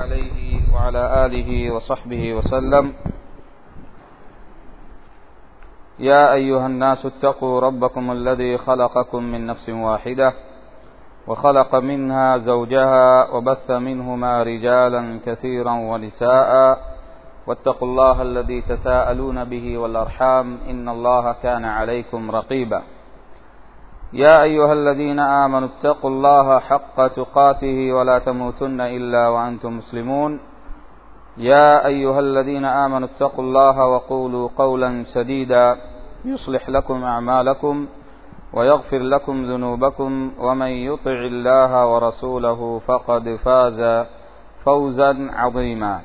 عليه وعلى آله وصحبه وسلم يا أيها الناس اتقوا ربكم الذي خلقكم من نفس واحدة وخلق منها زوجها وبث منهما رجالا كثيرا ونساء واتقوا الله الذي تساءلون به والأرحام إن الله كان عليكم رقيبا يا أيها الذين آمنوا اتقوا الله حق تقاته ولا تموتن إلا وأنتم مسلمون يا أيها الذين آمنوا اتقوا الله وقولوا قولا سديدا يصلح لكم أعمالكم ويغفر لكم ذنوبكم ومن يطع الله ورسوله فقد فاز فوزا عظيما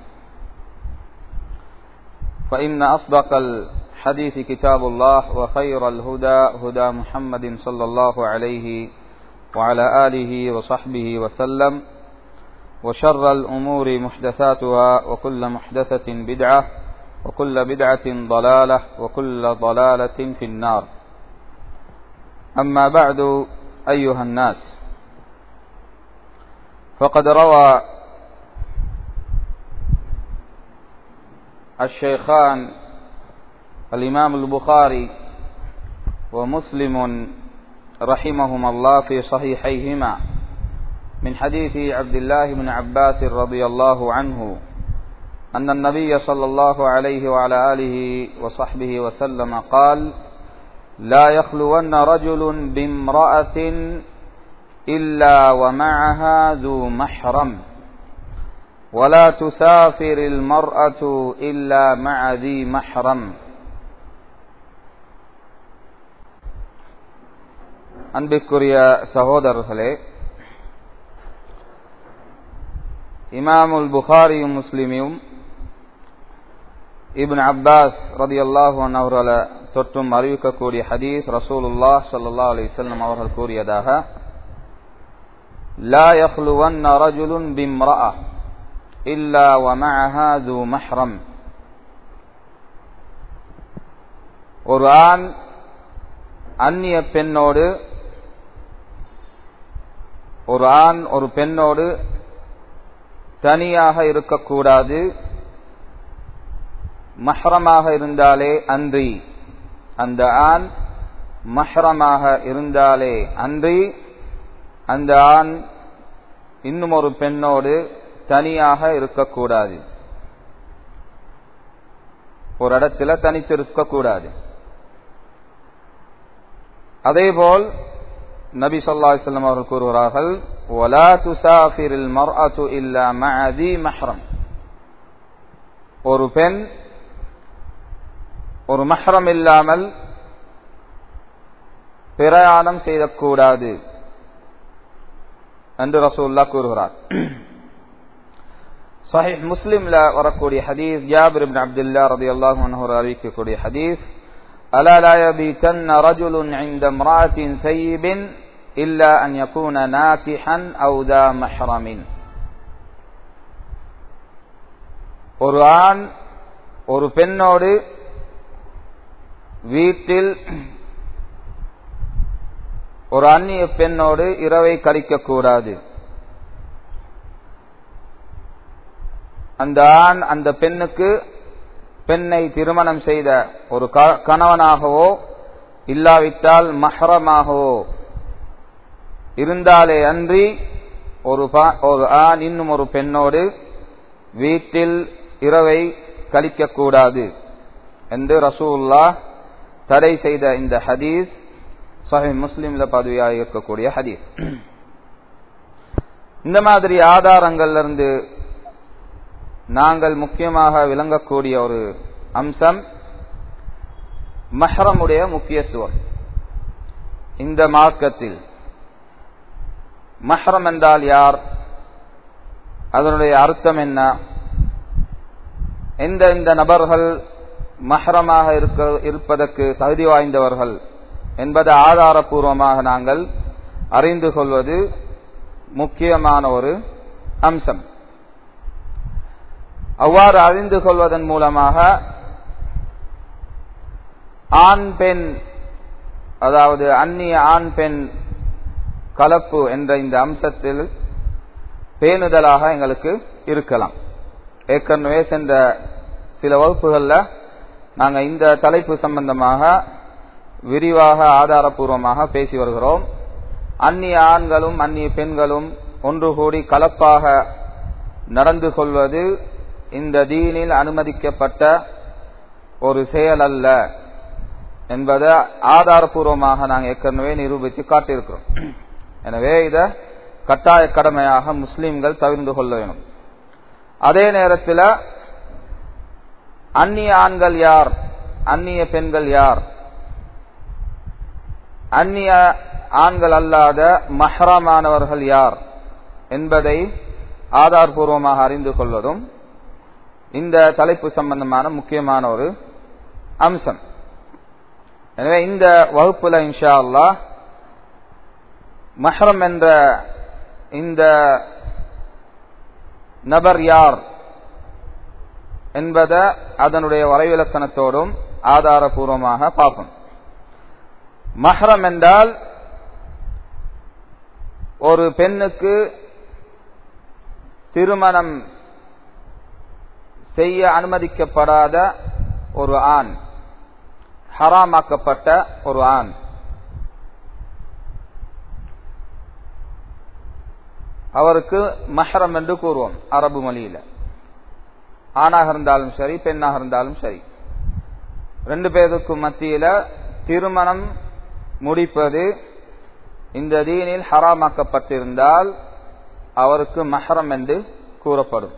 فإن أصدق الحديث كتاب الله وخير الهدى هدى محمد صلى الله عليه وعلى آله وصحبه وسلم وشر الأمور محدثاتها وكل محدثة بدعة وكل بدعة ضلالة وكل ضلالة في النار أما بعد أيها الناس فقد روى الشيخان الإمام البخاري ومسلم رحمهما الله في صحيحيهما من حديث عبد الله بن عباس رضي الله عنه أن النبي صلى الله عليه وعلى آله وصحبه وسلم قال لا يخلون رجل بامرأة إلا ومعها ذو محرم ولا تسافر المرأة إلا مع ذي محرم அன்பிற்குரிய சகோதரர்களே இமாமுல் புகாரியும் முஸ்லிமியும் ibn Abbas ரதி அல்லாஹன் அவர்களை தொற்றும் அறிவிக்கக்கூடிய ஹதீஸ் ரசூலுல்லா சல்லா அலிசல்லம் அவர்கள் கூறியதாக لا يخلون رجل بامرأة إلا ومعها ذو محرم ஒரு ஆண் அந்நிய பெண்ணோடு ஒரு ஆண் ஒரு பெண்ணோடு தனியாக இருக்கக்கூடாது மஹ்ரமாக இருந்தாலே அன்றி அந்த ஆண் மஹ்ரமாக இருந்தாலே அன்றி அந்த ஆண் இன்னும் ஒரு பெண்ணோடு தனியாக இருக்கக்கூடாது ஒரு இடத்துல தனித்து இருக்கக்கூடாது அதேபோல் நபி சொல்லா செல்லம் அவர்கள் கூறுகிறார்கள் ஒலா துசாஃபிரில் மர்அத்து இல்லா மஅதி மஹ்ரம் ஒரு பெண் ஒரு மஹ்ரம் இல்லாமல் பிரயாணம் செய்யக்கூடாது என்று ரசூல்லா கூறுகிறார் சஹிஹ் முஸ்லிம்ல வரக்கூடிய ஹதீஸ் ஜாபிர் இப்னு அப்துல்லா ரலியல்லாஹு அன்ஹு அறிவிக்கக்கூடிய ஹதீஸ் ألا لا يبيتن رجل عند امرأة ثيب إلا أن يكون ناكحا أو ذا محرم ஒரு ஆண் ஒரு பெண்ணோடு வீட்டில் ஒரு அந்நிய பெண்ணோடு இரவை கழிக்கக்கூடாது அந்த ஆண் அந்த பெண்ணுக்கு பெண்ணை திருமணம் செய்த ஒரு கணவனாகவோ இல்லாவிட்டால் மஹரமாகவோ இருந்தாலே அன்றி ஒரு ஒரு ஆண் இன்னும் ஒரு பெண்ணோடு வீட்டில் இரவை கழிக்கக்கூடாது என்று ரசூல்லா தடை செய்த இந்த ஹதீஸ் சஹி முஸ்லிம்ல பதவியாக இருக்கக்கூடிய ஹதீஸ் இந்த மாதிரி ஆதாரங்கள்ல இருந்து நாங்கள் முக்கியமாக விளங்கக்கூடிய ஒரு அம்சம் மஹ்ரமுடைய முக்கியத்துவம் இந்த மார்க்கத்தில் மஹ்ரம் என்றால் யார் அதனுடைய அர்த்தம் என்ன எந்த இந்த நபர்கள் மஹ்ரமாக இருக்க இருப்பதற்கு தகுதி வாய்ந்தவர்கள் என்பதை ஆதாரபூர்வமாக நாங்கள் அறிந்து கொள்வது முக்கியமான ஒரு அம்சம் அவ்வாறு அறிந்து கொள்வதன் மூலமாக ஆண் பெண் அதாவது அந்நிய ஆண் பெண் கலப்பு என்ற இந்த அம்சத்தில் பேணுதலாக எங்களுக்கு இருக்கலாம் ஏற்கனவே சென்ற சில வகுப்புகள்ல நாங்க இந்த தலைப்பு சம்பந்தமாக விரிவாக ஆதாரபூர்வமாக பேசி வருகிறோம் அந்நிய ஆண்களும் அந்நிய பெண்களும் ஒன்று கூடி கலப்பாக நடந்து கொள்வது இந்த தீனில் அனுமதிக்கப்பட்ட ஒரு செயல் அல்ல என்பதை ஆதாரபூர்வமாக நாங்கள் ஏற்கனவே நிரூபித்து காட்டியிருக்கிறோம் எனவே இத கட்டாய கடமையாக முஸ்லிம்கள் தவிர்ந்து கொள்ள வேணும் அதே நேரத்தில் அந்நிய ஆண்கள் யார் அந்நிய பெண்கள் யார் அந்நிய ஆண்கள் அல்லாத மஹ்ரமானவர்கள் யார் என்பதை ஆதாரபூர்வமாக அறிந்து கொள்வதும் இந்த தலைப்பு சம்பந்தமான முக்கியமான ஒரு அம்சம் எனவே இந்த வகுப்புல இன்ஷா அல்லா மஹ்ரம் என்ற இந்த நபர் யார் என்பதை அதனுடைய வரைவிலக்கணத்தோடும் ஆதாரபூர்வமாக பார்ப்போம் மஹ்ரம் என்றால் ஒரு பெண்ணுக்கு திருமணம் செய்ய அனுமதிக்கப்படாத ஒரு ஆண் ஹராமாக்கப்பட்ட ஒரு ஆண் அவருக்கு மஹரம் என்று கூறுவோம் அரபு மொழியில ஆணாக இருந்தாலும் சரி பெண்ணாக இருந்தாலும் சரி ரெண்டு பேருக்கும் மத்தியில திருமணம் முடிப்பது இந்த தீனில் ஹராமாக்கப்பட்டிருந்தால் அவருக்கு மஹரம் என்று கூறப்படும்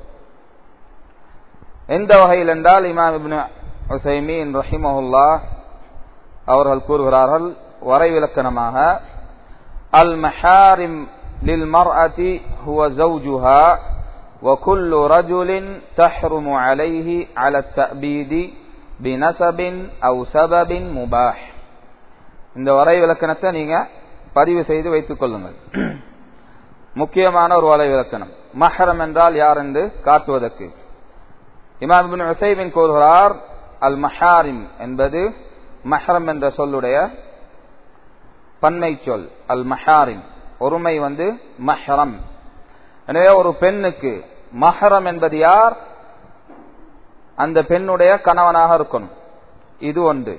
எந்த வகையில் என்றால் இமாம் இப்னு உசைமீன் ரஹிமஹுல்லா அவர்கள் கூறுகிறார்கள் வரைவிலக்கணமாக அல் மஹாரிம் للمرأة هو زوجها وكل رجل تحرم عليه على التأبيد بنسب أو سبب مباح இந்த வரை விளக்கணத்தை நீங்க பதிவு செய்து வைத்துக் கொள்ளுங்கள் முக்கியமான ஒரு வலை விளக்கணம் மஹரம் என்றால் யார் என்று காட்டுவதற்கு இமாம் பின் உசைபின் கூறுகிறார் அல் மஹாரிம் என்பது மஹரம் என்ற சொல்லுடைய பன்மை சொல் அல் மஹாரிம் ஒருமை வந்து மஹரம் எனவே ஒரு பெண்ணுக்கு மஹரம் என்பது யார் அந்த பெண்ணுடைய கணவனாக இருக்கணும் இது ஒன்று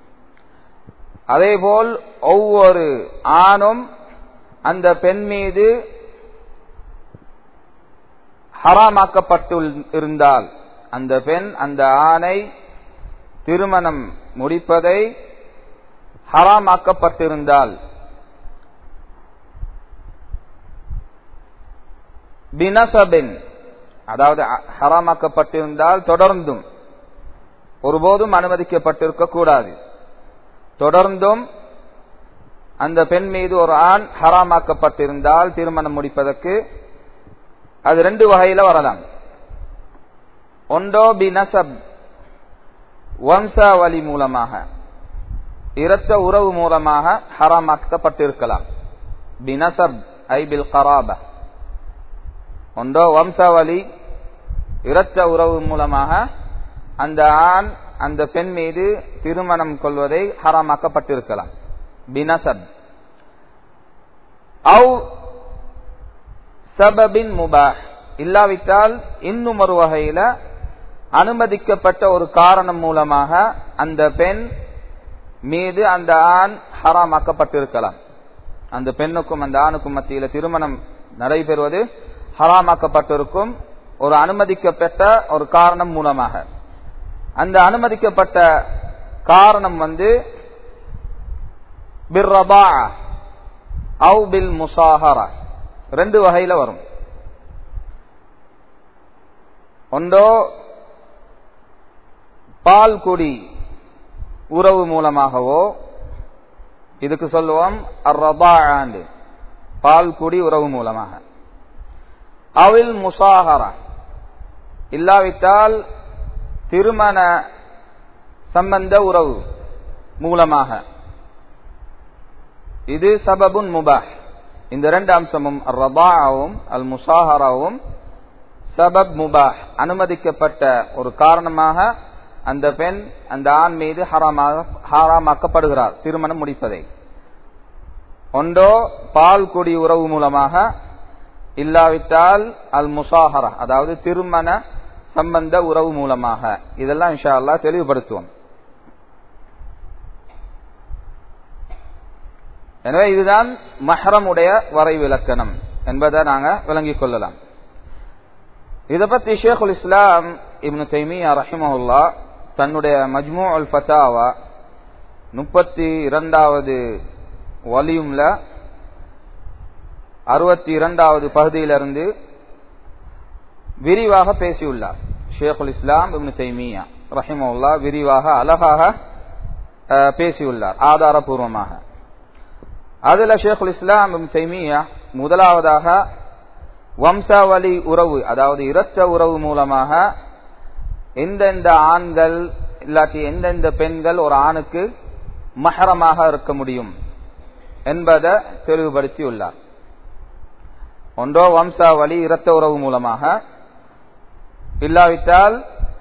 அதேபோல் ஒவ்வொரு ஆணும் அந்த பெண் மீது ஹராமாக்கப்பட்டு இருந்தால் அந்த பெண் அந்த ஆணை திருமணம் முடிப்பதை ஹராமாக்கப்பட்டிருந்தால் பினசபின் அதாவது ஹராமாக்கப்பட்டிருந்தால் தொடர்ந்தும் ஒருபோதும் அனுமதிக்கப்பட்டிருக்க கூடாது தொடர்ந்தும் அந்த பெண் மீது ஒரு ஆண் ஹராமாக்கப்பட்டிருந்தால் திருமணம் முடிப்பதற்கு அது ரெண்டு வகையில வரலாம் ஒன்றோ பினசப் வம்சாவளி மூலமாக இரத்த உறவு மூலமாக ஹராமாக்கப்பட்டிருக்கலாம் பினசப் ஐபில் கராப ஒன்றோ வம்சாவளி இரத்த உறவு மூலமாக அந்த ஆண் அந்த பெண் மீது திருமணம் கொள்வதை ஹராமாக்கப்பட்டிருக்கலாம் பினசப் அவு சபபின் முபா இல்லாவிட்டால் இன்னும் ஒரு வகையில அனுமதிக்கப்பட்ட ஒரு காரணம் மூலமாக அந்த பெண் மீது அந்த ஆண் ஹராமாக்கப்பட்டிருக்கலாம் அந்த பெண்ணுக்கும் அந்த ஆணுக்கும் மத்தியில திருமணம் நடைபெறுவது ஹராமாக்கப்பட்டிருக்கும் ஒரு அனுமதிக்கப்பட்ட ஒரு காரணம் மூலமாக அந்த அனுமதிக்கப்பட்ட காரணம் வந்து பிர்ரபா அவு பில் முசாஹரா ரெண்டு வகையில வரும் ஒன்றோ பால் குடி உறவு மூலமாகவோ இதுக்கு சொல்லுவோம் ஆண்டு பால் குடி உறவு மூலமாக அவில் முசாஹரா இல்லாவிட்டால் திருமண சம்பந்த உறவு மூலமாக இது சபபுன் முபாஹ் இந்த ரெண்டு அம்சமும் ரபாவும் அல் முசாஹராவும் சபப் முபாஹ் அனுமதிக்கப்பட்ட ஒரு காரணமாக அந்த பெண் அந்த ஆண் மீது ஹராமாக ஹாராமாக்கப்படுகிறார் திருமணம் முடிப்பதை ஒன்றோ பால் குடி உறவு மூலமாக இல்லாவிட்டால் அல் முசாஹரா அதாவது திருமண சம்பந்த உறவு மூலமாக இதெல்லாம் இன்ஷா அல்லா தெளிவுபடுத்துவோம் எனவே இதுதான் மஹ்ரமுடைய வரைவிலக்கணம் என்பதை நாங்க விளங்கிக் கொள்ளலாம் இதை பத்தி ஷேகுல் இஸ்லாம் இப்னு தைமியா ரஹிமஹுல்லா தன்னுடைய மஜ்மூ அல் ஃபத்தாவா முப்பத்தி இரண்டாவது வலியும்ல அறுபத்தி இரண்டாவது பகுதியிலிருந்து விரிவாக பேசியுள்ளார் ஷேகுல் இஸ்லாம் இப்னு தைமியா ரஹிமஹுல்லா விரிவாக அழகாக பேசியுள்ளார் ஆதாரபூர்வமாக அதுல ஷேகுல் இஸ்லாம் இப்னு தைமியா முதலாவதாக வம்சாவளி உறவு அதாவது இரத்த உறவு மூலமாக எந்தெந்த ஆண்கள் இல்லாட்டி எந்தெந்த பெண்கள் ஒரு ஆணுக்கு மஹரமாக இருக்க முடியும் என்பதை தெளிவுபடுத்தி உள்ளார் ஒன்றோ வம்சாவளி இரத்த உறவு மூலமாக இல்லாவிட்டால்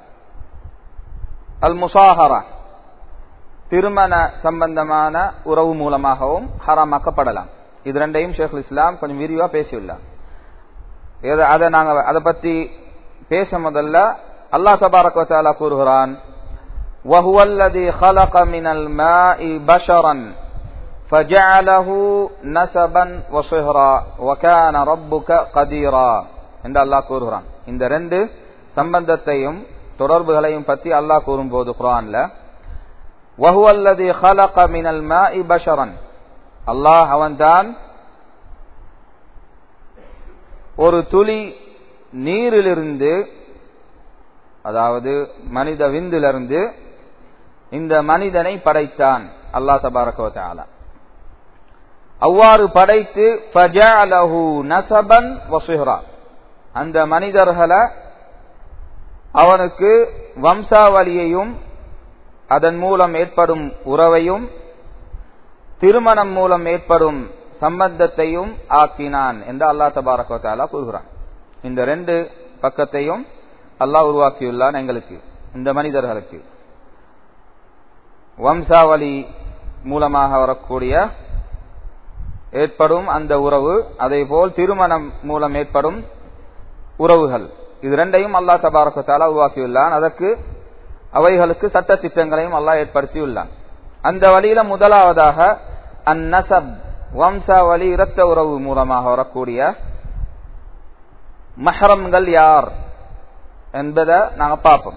அல் முசாஹரா திருமண சம்பந்தமான உறவு மூலமாகவும் ஹராமாக்கப்படலாம் இது ரெண்டையும் ஷேகுல் இஸ்லாம் கொஞ்சம் விரிவா பேசியுள்ளார் அதை நாங்க அதை பத்தி பேச முதல்ல அல்லாஹ் தபாரக் வத்தாலா கூறுகிறான் وهو الذي خلق من الماء بشرا فجعله نسبا وصهرا وكان ربك قديرا என்று அல்லாஹ் கூறுகிறான் இந்த ரெண்டு சம்பந்தத்தையும் தொடர்புகளையும் பற்றி அல்லாஹ் கூறும்போது குரான்ல وهو الذي خلق من الماء بشرا அல்லாஹ் அவன்தான் ஒரு துளி நீரிலிருந்து அதாவது மனித விந்திலிருந்து இந்த மனிதனை படைத்தான் அல்லா தபாரகோத்தால அவ்வாறு படைத்து நசபன் வசுஹரா அந்த மனிதர்களை அவனுக்கு வம்சாவளியையும் அதன் மூலம் ஏற்படும் உறவையும் திருமணம் மூலம் ஏற்படும் சம்பந்தத்தையும் ஆக்கினான் என்று அல்லா தபாரகோத்தாலா கூறுகிறான் இந்த ரெண்டு பக்கத்தையும் அல்லாஹ் உருவாக்கியுள்ளான் எங்களுக்கு இந்த மனிதர்களுக்கு வம்சாவளி மூலமாக வரக்கூடிய ஏற்படும் அந்த உறவு அதே போல் திருமணம் மூலம் ஏற்படும் உறவுகள் இது ரெண்டையும் அல்லா தபாரகத்தாலா உருவாக்கியுள்ளான் அதற்கு அவைகளுக்கு சட்ட திட்டங்களையும் அல்லாஹ் ஏற்படுத்தியுள்ளான் அந்த வழியில முதலாவதாக அந்நசப் வம்சாவளி இரத்த உறவு மூலமாக வரக்கூடிய மஹரம்கள் யார் என்பதை நாங்க பார்ப்போம்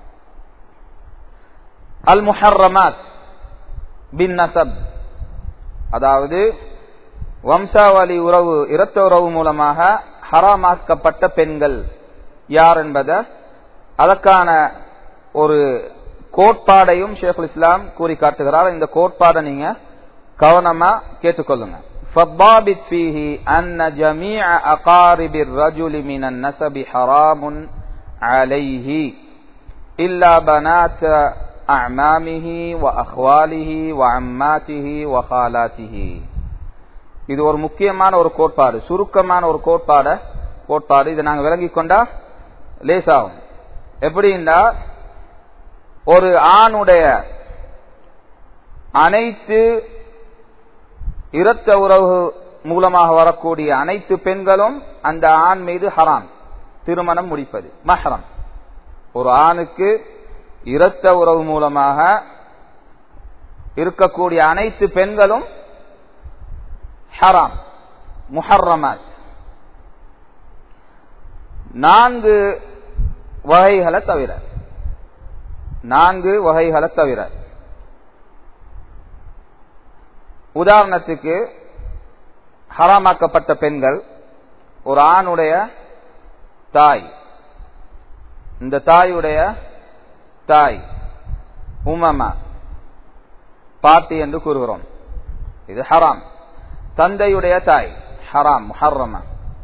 அல் முஹர்ரமாத் பின் நசப் அதாவது வம்சாவளி உறவு இரத்த உறவு மூலமாக ஹராமாக்கப்பட்ட பெண்கள் யார் என்பதை அதற்கான ஒரு கோட்பாடையும் ஷேகுல் இஸ்லாம் கூறி காட்டுகிறார் இந்த கோட்பாடை நீங்க கவனமா கேட்டுக்கொள்ளுங்க فالضابط فيه أن جميع أقارب الرجل من النسب حرام عليه إلا بنات أعمامه وأخواله وعماته وخالاته இது ஒரு முக்கியமான ஒரு கோட்பாடு சுருக்கமான ஒரு கோட்பாட கோட்பாடு இதை நாங்கள் விளங்கி கொண்டா லேசாகும் எப்படின்னா ஒரு ஆணுடைய அனைத்து இரத்த உறவு மூலமாக வரக்கூடிய அனைத்து பெண்களும் அந்த ஆண் மீது ஹராம் திருமணம் முடிப்பது மஹரம் ஒரு ஆணுக்கு இரத்த உறவு மூலமாக இருக்கக்கூடிய அனைத்து பெண்களும் ஹராம் முஹர்ரமாத் நான்கு வகைகளை தவிர நான்கு வகைகளை தவிர உதாரணத்துக்கு ஹராமாக்கப்பட்ட பெண்கள் ஒரு ஆணுடைய தாய் இந்த தாயுடைய தாய் உமமா பாட்டி என்று கூறுகிறோம் இது ஹராம் தந்தையுடைய தாய் ஹராம் முஹர்ரமா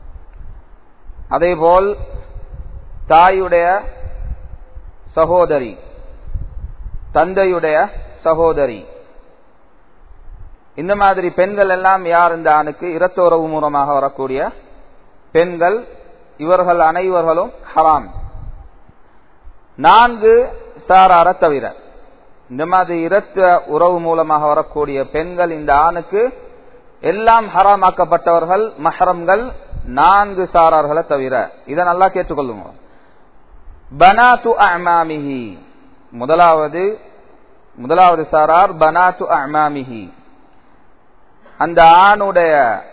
அதேபோல் தாயுடைய சகோதரி தந்தையுடைய சகோதரி இந்த மாதிரி பெண்கள் எல்லாம் யார் இந்த ஆணுக்கு இரத்த உறவு மூலமாக வரக்கூடிய பெண்கள் இவர்கள் அனைவர்களும் ஹராம் நான்கு சாரார தவிர இந்த மாதிரி இரத்த உறவு மூலமாக வரக்கூடிய பெண்கள் இந்த ஆணுக்கு எல்லாம் ஹராமாக்கப்பட்டவர்கள் மஹரம்கள் நான்கு சாரார்களை தவிர இதை நல்லா கேட்டுக்கொள்ளுங்க பனாத்து அமாமிஹி முதலாவது முதலாவது சாரார் பனாத்து அமாமிஹி அந்த ஆணுடைய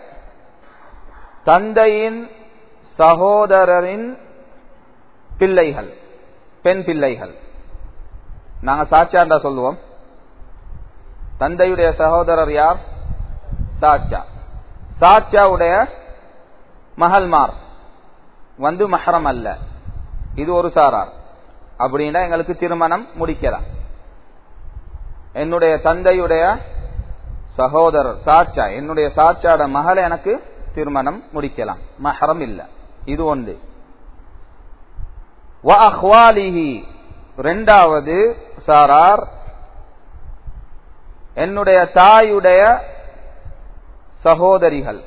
தந்தையின் சகோதரரின் பிள்ளைகள் பெண் பிள்ளைகள் நாங்க சாச்சாண்டா சொல்லுவோம் தந்தையுடைய சகோதரர் யார் சாச்சா சாச்சாவுடைய மகள்மார் வந்து மஹரம் அல்ல இது ஒரு சாரார் அப்படின்னா எங்களுக்கு திருமணம் முடிக்கலாம் என்னுடைய தந்தையுடைய சகோதரர் சாச்சா என்னுடைய சாச்சாட மகளை எனக்கு திருமணம் முடிக்கலாம் மஹரம் இல்ல இது ஒன்று ரெண்டாவது சாரார் என்னுடைய தாயுடைய சகோதரிகள்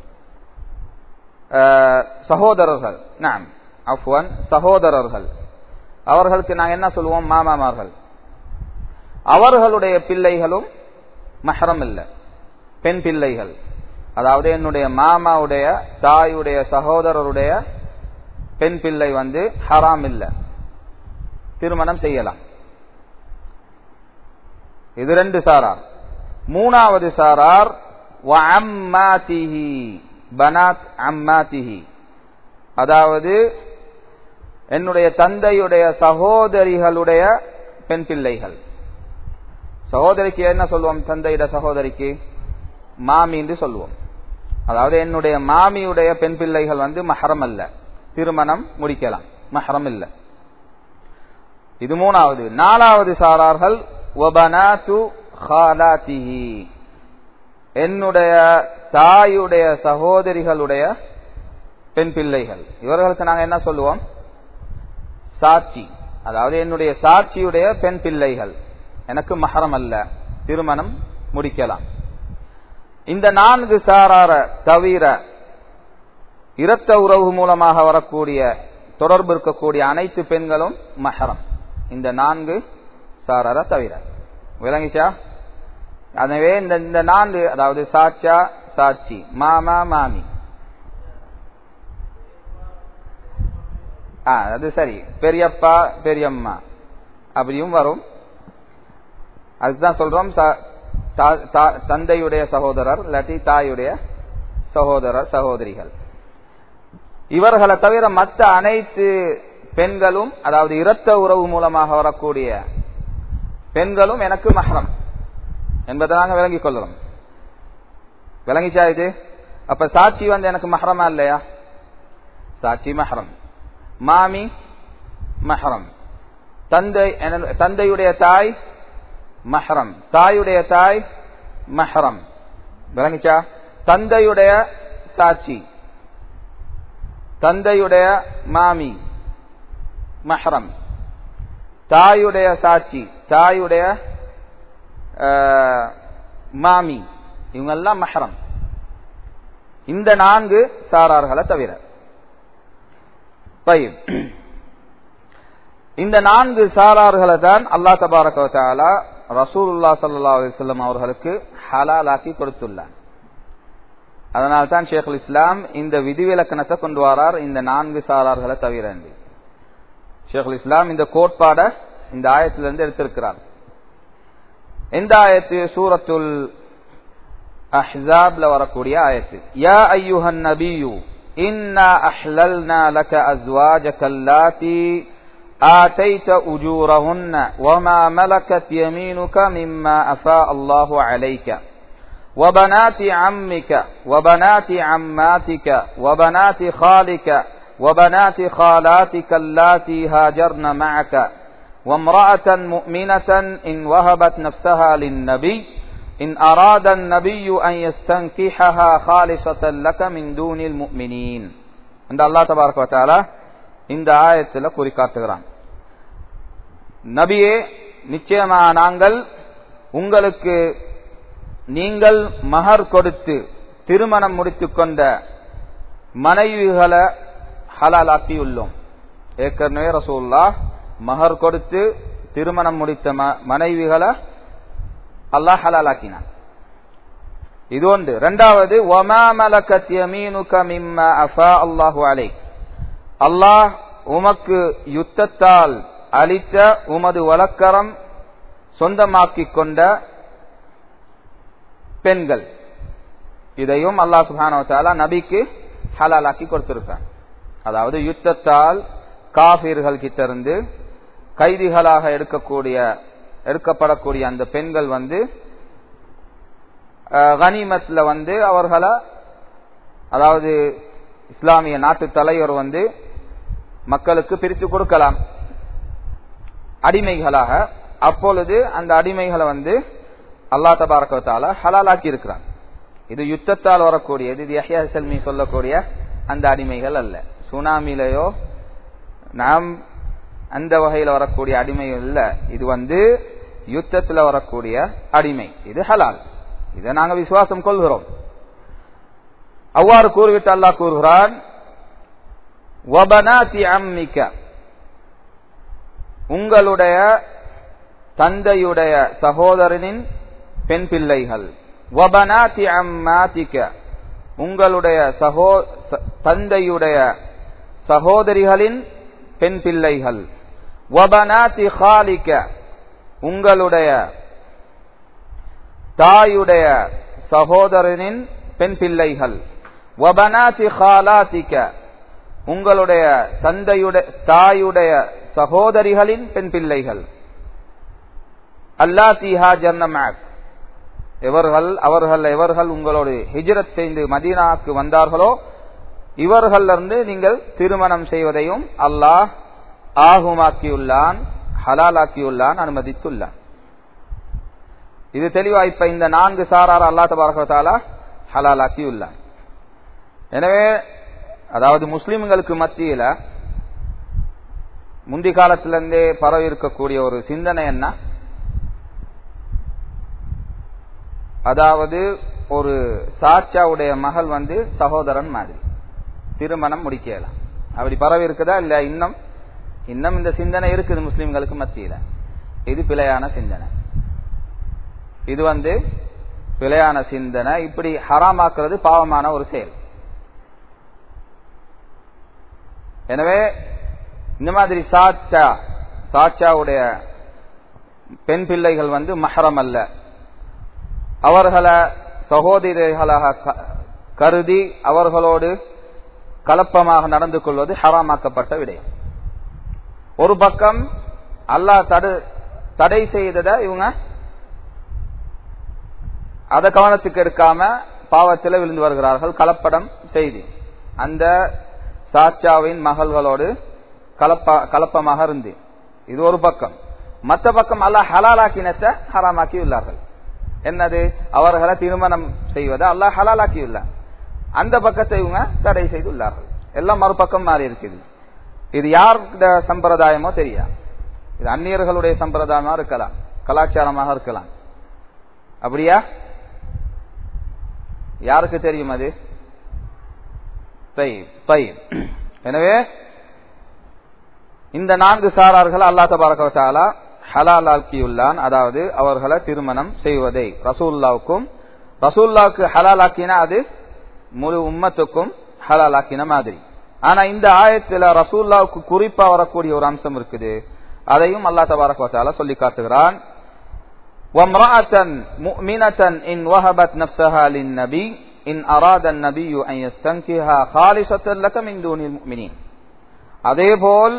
சகோதரர்கள் நான் அஃப்வன் சகோதரர்கள் அவர்களுக்கு நாங்கள் என்ன சொல்லுவோம் மாமாமார்கள் அவர்களுடைய பிள்ளைகளும் மஹரம் இல்லை பெண் பிள்ளைகள் அதாவது என்னுடைய மாமாவுடைய தாயுடைய சகோதரருடைய பெண் பிள்ளை வந்து ஹராம் இல்லை திருமணம் செய்யலாம் இது ரெண்டு சாரார் மூணாவது சாரார் பனாத் அம்மாத்திஹி அதாவது என்னுடைய தந்தையுடைய சகோதரிகளுடைய பெண் பிள்ளைகள் சகோதரிக்கு என்ன சொல்லுவோம் தந்தையிட சகோதரிக்கு மாமி என்று சொல்லுவோம் அதாவது என்னுடைய மாமியுடைய பெண் பிள்ளைகள் வந்து மஹரம் அல்ல திருமணம் முடிக்கலாம் மஹரம் இல்ல இது மூணாவது நாலாவது சாரார்கள் என்னுடைய தாயுடைய சகோதரிகளுடைய பெண் பிள்ளைகள் இவர்களுக்கு நாங்க என்ன சொல்லுவோம் சாட்சி அதாவது என்னுடைய சாட்சியுடைய பெண் பிள்ளைகள் எனக்கு மகரம் அல்ல திருமணம் முடிக்கலாம் இந்த நான்கு சாரார தவிர இரத்த உறவு மூலமாக வரக்கூடிய தொடர்பு இருக்கக்கூடிய அனைத்து பெண்களும் மஹரம் இந்த நான்கு சாரார தவிர விளங்கிச்சா எனவே இந்த இந்த நான்கு அதாவது சாச்சா சாட்சி மாமா மாமி ஆ அது சரி பெரியப்பா பெரியம்மா அப்படியும் வரும் அதுதான் சொல்றோம் தந்தையுடைய சகோதரர் இல்லாட்டி தாயுடைய சகோதரர் சகோதரிகள் இவர்களை தவிர மற்ற அனைத்து பெண்களும் அதாவது இரத்த உறவு மூலமாக வரக்கூடிய பெண்களும் எனக்கு மஹரம் என்பதை நாங்கள் விளங்கிக் கொள்ளலாம் விளங்கிச்சா இது அப்ப சாட்சி வந்து எனக்கு மஹரமா இல்லையா சாட்சி மஹரம் மாமி மஹரம் தந்தை தந்தையுடைய தாய் மஹரம் தாயுடைய தாய் மஹரம் விளங்கிச்சா தந்தையுடைய சாட்சி தந்தையுடைய மாமி மஹரம் தாயுடைய சாட்சி தாயுடைய மாமி இவங்கெல்லாம் மஹரம் இந்த நான்கு சாரார்களை தவிர பயிர் இந்த நான்கு சாரார்களை தான் அல்லா தபாரகாலா ரசூலுல்லா சல்லா அலிஸ்லாம் அவர்களுக்கு ஹலாலாக்கி கொடுத்துள்ளார் அதனால் தான் ஷேகுல் இஸ்லாம் இந்த விதிவிலக்கணத்தை கொண்டு வரார் இந்த நான்கு சாரார்களை தவிர ஷேகுல் இஸ்லாம் இந்த கோட்பாட இந்த ஆயத்திலிருந்து எடுத்திருக்கிறார் எந்த ஆயத்து சூரத்துல் அஹ்ஸாப்ல வரக்கூடிய ஆயத்து யா ஐயுஹன் நபியு இன்னா அஹ்லல்னா லக அஸ்வாஜக அல்லாத்தி آتيت أجورهن وما ملكت يمينك مما أفاء الله عليك وبنات عمك وبنات عماتك وبنات خالك وبنات خالاتك اللاتي هاجرن معك وامرأة مؤمنة إن وهبت نفسها للنبي إن أراد النبي أن يستنكحها خالصة لك من دون المؤمنين عند الله تبارك وتعالى இந்த ஆயத்தில் குறிக்காட்டுகிறான் நபியே நிச்சயமா நாங்கள் உங்களுக்கு நீங்கள் மகர் கொடுத்து திருமணம் முடித்துக் கொண்ட மனைவிகளை ஹலாலாக்கியுள்ளோம் ஏற்கனவே ரசூல்லா மகர் கொடுத்து திருமணம் முடித்த மனைவிகளை அல்லாஹ் ஹலாலாக்கினான் இது ஒன்று இரண்டாவது ஒமா மலக்கத் யமீனுக மிம்ம அஃபா அல்லாஹு அலை அல்லாஹ் உமக்கு யுத்தத்தால் அளித்த உமது வழக்கரம் சொந்தமாக்கிக் கொண்ட பெண்கள் இதையும் அல்லாஹ் சுபானவத்தாலா நபிக்கு ஹலாலாக்கி கொடுத்திருக்கான் அதாவது யுத்தத்தால் காபீர்கள் கிட்ட இருந்து கைதிகளாக எடுக்கக்கூடிய எடுக்கப்படக்கூடிய அந்த பெண்கள் வந்து கனிமத்துல வந்து அவர்களை அதாவது இஸ்லாமிய நாட்டு தலைவர் வந்து மக்களுக்கு பிரித்து கொடுக்கலாம் அடிமைகளாக அப்பொழுது அந்த அடிமைகளை வந்து அல்லா தபாரக்கத்தால ஹலாலாக்கி இருக்கிறான் இது யுத்தத்தால் வரக்கூடியது இது யஹ்யா செல்மி சொல்லக்கூடிய அந்த அடிமைகள் அல்ல சுனாமிலையோ நாம் அந்த வகையில் வரக்கூடிய அடிமைகள் இல்ல இது வந்து யுத்தத்தில் வரக்கூடிய அடிமை இது ஹலால் இதை நாங்கள் விசுவாசம் கொள்கிறோம் அவ்வாறு கூறிவிட்டு அல்லாஹ் கூறுகிறான் உங்களுடைய தந்தையுடைய சகோதரனின் பெண் பிள்ளைகள் வபனாதி அம்மாதிக்க உங்களுடைய சகோ தந்தையுடைய சகோதரிகளின் பெண் பிள்ளைகள் வபனாதி ஹாலிக்க உங்களுடைய தாயுடைய சகோதரனின் பெண் பிள்ளைகள் வபனாதி ஹாலாத்திக்க உங்களுடைய தந்தையுடைய தாயுடைய சகோதரிகளின் பெண் பிள்ளைகள் அல்லாத்திஹா ஜன்னமேக் எவர்கள் அவர்கள் எவர்கள் உங்களோடு ஹிஜ்ரத் செய்து மதீனாக்கு வந்தார்களோ இவர்கள் இருந்து நீங்கள் திருமணம் செய்வதையும் அல்லாஹ் ஆகுமாக்கியுள்ளான் ஹலாலாக்கியுள்ளான் அனுமதித்துள்ளான் இது தெளிவா இப்ப இந்த நான்கு சாரார் அல்லா தபாரகத்தாலா ஹலாலாக்கியுள்ளான் எனவே அதாவது முஸ்லிம்களுக்கு மத்தியில முந்தி காலத்திலிருந்தே பரவி இருக்கக்கூடிய ஒரு சிந்தனை என்ன அதாவது ஒரு சாச்சாவுடைய மகள் வந்து சகோதரன் மாதிரி திருமணம் முடிக்கலாம் அப்படி பரவி இருக்குதா இல்ல இன்னும் இன்னும் இந்த சிந்தனை இருக்குது முஸ்லிம்களுக்கு மத்தியில இது பிழையான சிந்தனை இது வந்து பிழையான சிந்தனை இப்படி ஹராமாக்குறது பாவமான ஒரு செயல் எனவே இந்த மாதிரி சாச்சா சாச்சாவுடைய பெண் பிள்ளைகள் வந்து மஹரம் அல்ல அவர்களை சகோதரிகளாக கருதி அவர்களோடு கலப்பமாக நடந்து கொள்வது ஹராமாக்கப்பட்ட விடயம் ஒரு பக்கம் அல்லாஹ் தடு தடை செய்ததை இவங்க அதை கவனத்துக்கு எடுக்காம பாவத்தில் விழுந்து வருகிறார்கள் கலப்படம் செய்து அந்த சாச்சாவின் மகள்களோடு கலப்ப கலப்பமாக இருந்து இது ஒரு பக்கம் மற்ற பக்கம் அல்லாஹ் ஹலாலாக்கினத்தை ஹராமாக்கி உள்ளார்கள் என்னது அவர்களை திருமணம் செய்வதை அல்லாஹ் ஹலாலாக்கியுள்ளார் அந்த பக்கத்தை இவங்க தடை செய்துள்ளார்கள் எல்லாம் மறுபக்கம் மாறி இருக்குது இது யாருடைய சம்பிரதாயமோ தெரியா இது அந்நியர்களுடைய சம்பிரதாயமா இருக்கலாம் கலாச்சாரமாக இருக்கலாம் அப்படியா யாருக்கு தெரியும் அது எனவே இந்த நான்கு சாரார்கள் அல்லா தபாரகாலா ஹலால் ஆக்கியுள்ளான் அதாவது அவர்களை திருமணம் செய்வதை ரசூல்லாவுக்கும் ரசூல்லாவுக்கு ஹலால் ஆக்கினா அது முழு உம்மத்துக்கும் ஹலால் ஆக்கின மாதிரி ஆனா இந்த ஆயத்துல ரசூல்லாவுக்கு குறிப்பா வரக்கூடிய ஒரு அம்சம் இருக்குது அதையும் அல்லா தபாரகாலா சொல்லி காட்டுகிறான் وامرأة مؤمنة إن وهبت نفسها للنبي إن أراد النبي أن يستنكها خالصة لك من دون المؤمنين அதேபோல்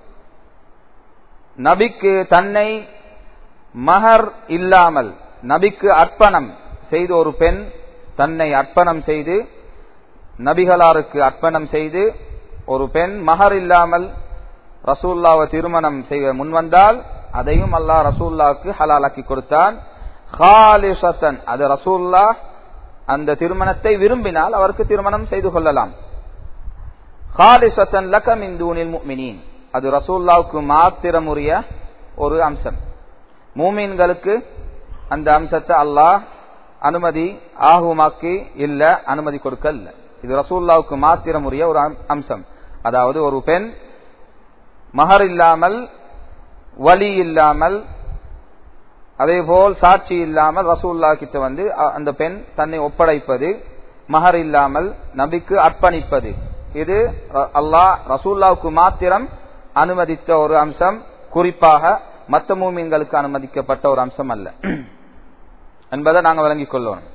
நபிக்கு தன்னை மகர் இல்லாமல் நபிக்கு அர்ப்பணம் செய்து ஒரு பெண் தன்னை அர்ப்பணம் செய்து நபிகளாருக்கு அர்ப்பணம் செய்து ஒரு பெண் மகர் இல்லாமல் ரசூல்லாவை திருமணம் செய்ய முன்வந்தால் அதையும் அல்லாஹ் ரசூல்லாவுக்கு ஹலாலாக்கி கொடுத்தான் ஹாலிசத்தன் அது ரசூல்லா அந்த திருமணத்தை விரும்பினால் அவருக்கு திருமணம் செய்து கொள்ளலாம் ஹாலிசத்தன் லக்கம் இந்தூனில் முக்மினின் அது ரசூல்லாவுக்கு மாத்திரமுரிய ஒரு அம்சம் மூமீன்களுக்கு அந்த அம்சத்தை அல்லாஹ் அனுமதி ஆகுமாக்கி இல்ல அனுமதி கொடுக்க இல்ல இது ரசூல்லாவுக்கு மாத்திரமுரிய ஒரு அம்சம் அதாவது ஒரு பெண் மகர் இல்லாமல் வலி இல்லாமல் அதே போல் சாட்சி இல்லாமல் ரசூல்லா கிட்ட வந்து அந்த பெண் தன்னை ஒப்படைப்பது மகர் இல்லாமல் நபிக்கு அர்ப்பணிப்பது இது அல்லாஹ் ரசூல்லாவுக்கு மாத்திரம் அனுமதித்த ஒரு அம்சம் குறிப்பாக மத்த மூமின்களுக்கு அனுமதிக்கப்பட்ட ஒரு அம்சம் அல்ல என்பதை நாங்கள் விளங்கிக் கொள்ளணும்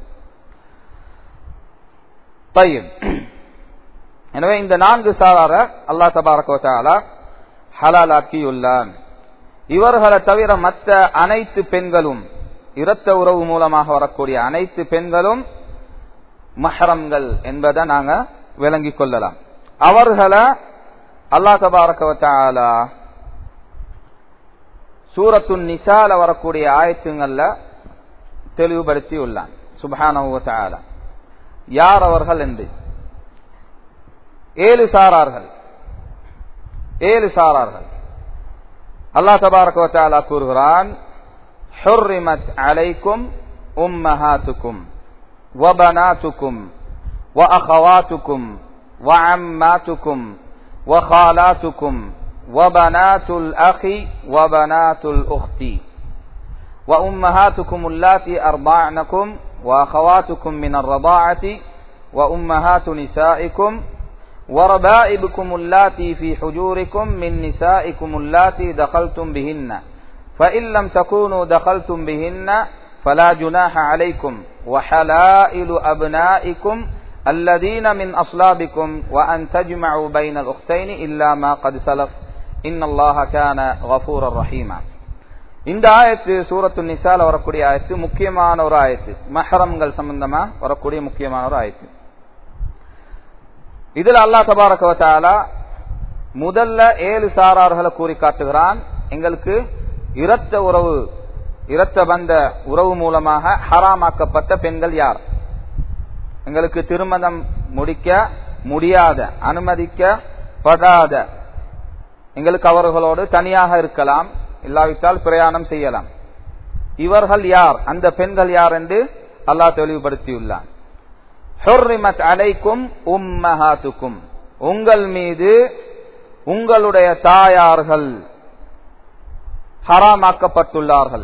பையன் எனவே இந்த நான்கு சாரார அல்லா தபாரகோத்தாலா ஹலாலாக்கியுள்ளான் இவர்களை தவிர மற்ற அனைத்து பெண்களும் இரத்த உறவு மூலமாக வரக்கூடிய அனைத்து பெண்களும் மஹரம்கள் என்பதை நாங்க விளங்கிக் கொள்ளலாம் அவர்களை அல்லா தபாரகவத்தாலா சூரத்துன் நிசால வரக்கூடிய ஆயத்துங்கள்ல தெளிவுபடுத்தி உள்ளான் சுபானவத்தால யார் அவர்கள் என்று ஏழு சாரார்கள் ஏழு சாரார்கள் அல்லாஹ் தபாரகவத்தாலா கூறுகிறான் حرمت عليكم أمهاتكم وبناتكم وأخواتكم وعماتكم وخالاتكم وبنات الأخ وبنات الأخت وأمهاتكم اللاتي أرضعنكم وأخواتكم من الرضاعة وأمهات نسائكم وربائبكم اللاتي في حجوركم من نسائكم اللاتي دخلتم بهن فإن لم تكونوا دخلتم بهن فلا جناح عليكم وحلائل أبنائكم الذين من أصلابكم وأن تجمعوا بين الأختين إلا ما قد سلف إن الله كان غفورا رحيما இந்த ஆயத்து சூரத்து நிசால வரக்கூடிய ஆயத்து முக்கியமான ஒரு ஆயத்து மஹரம்கள் சம்பந்தமா வரக்கூடிய முக்கியமான ஒரு ஆயத்து இதுல அல்லா தபாரகவத்தாலா முதல்ல ஏழு சாரார்களை கூறி காட்டுகிறான் எங்களுக்கு இரத்த உறவு இரத்த பந்த உறவு மூலமாக ஹராமாக்கப்பட்ட பெண்கள் யார் எங்களுக்கு திருமணம் முடிக்க முடியாத அனுமதிக்கப்படாத எங்களுக்கு அவர்களோடு தனியாக இருக்கலாம் இல்லாவிட்டால் பிரயாணம் செய்யலாம் இவர்கள் யார் அந்த பெண்கள் யார் என்று அல்லாஹ் தெளிவுபடுத்தியுள்ளான் அலைக்கும் உம்மஹாத்துக்கும் உங்கள் மீது உங்களுடைய தாயார்கள் ஹராமாக்கப்பட்டுள்ளார்கள்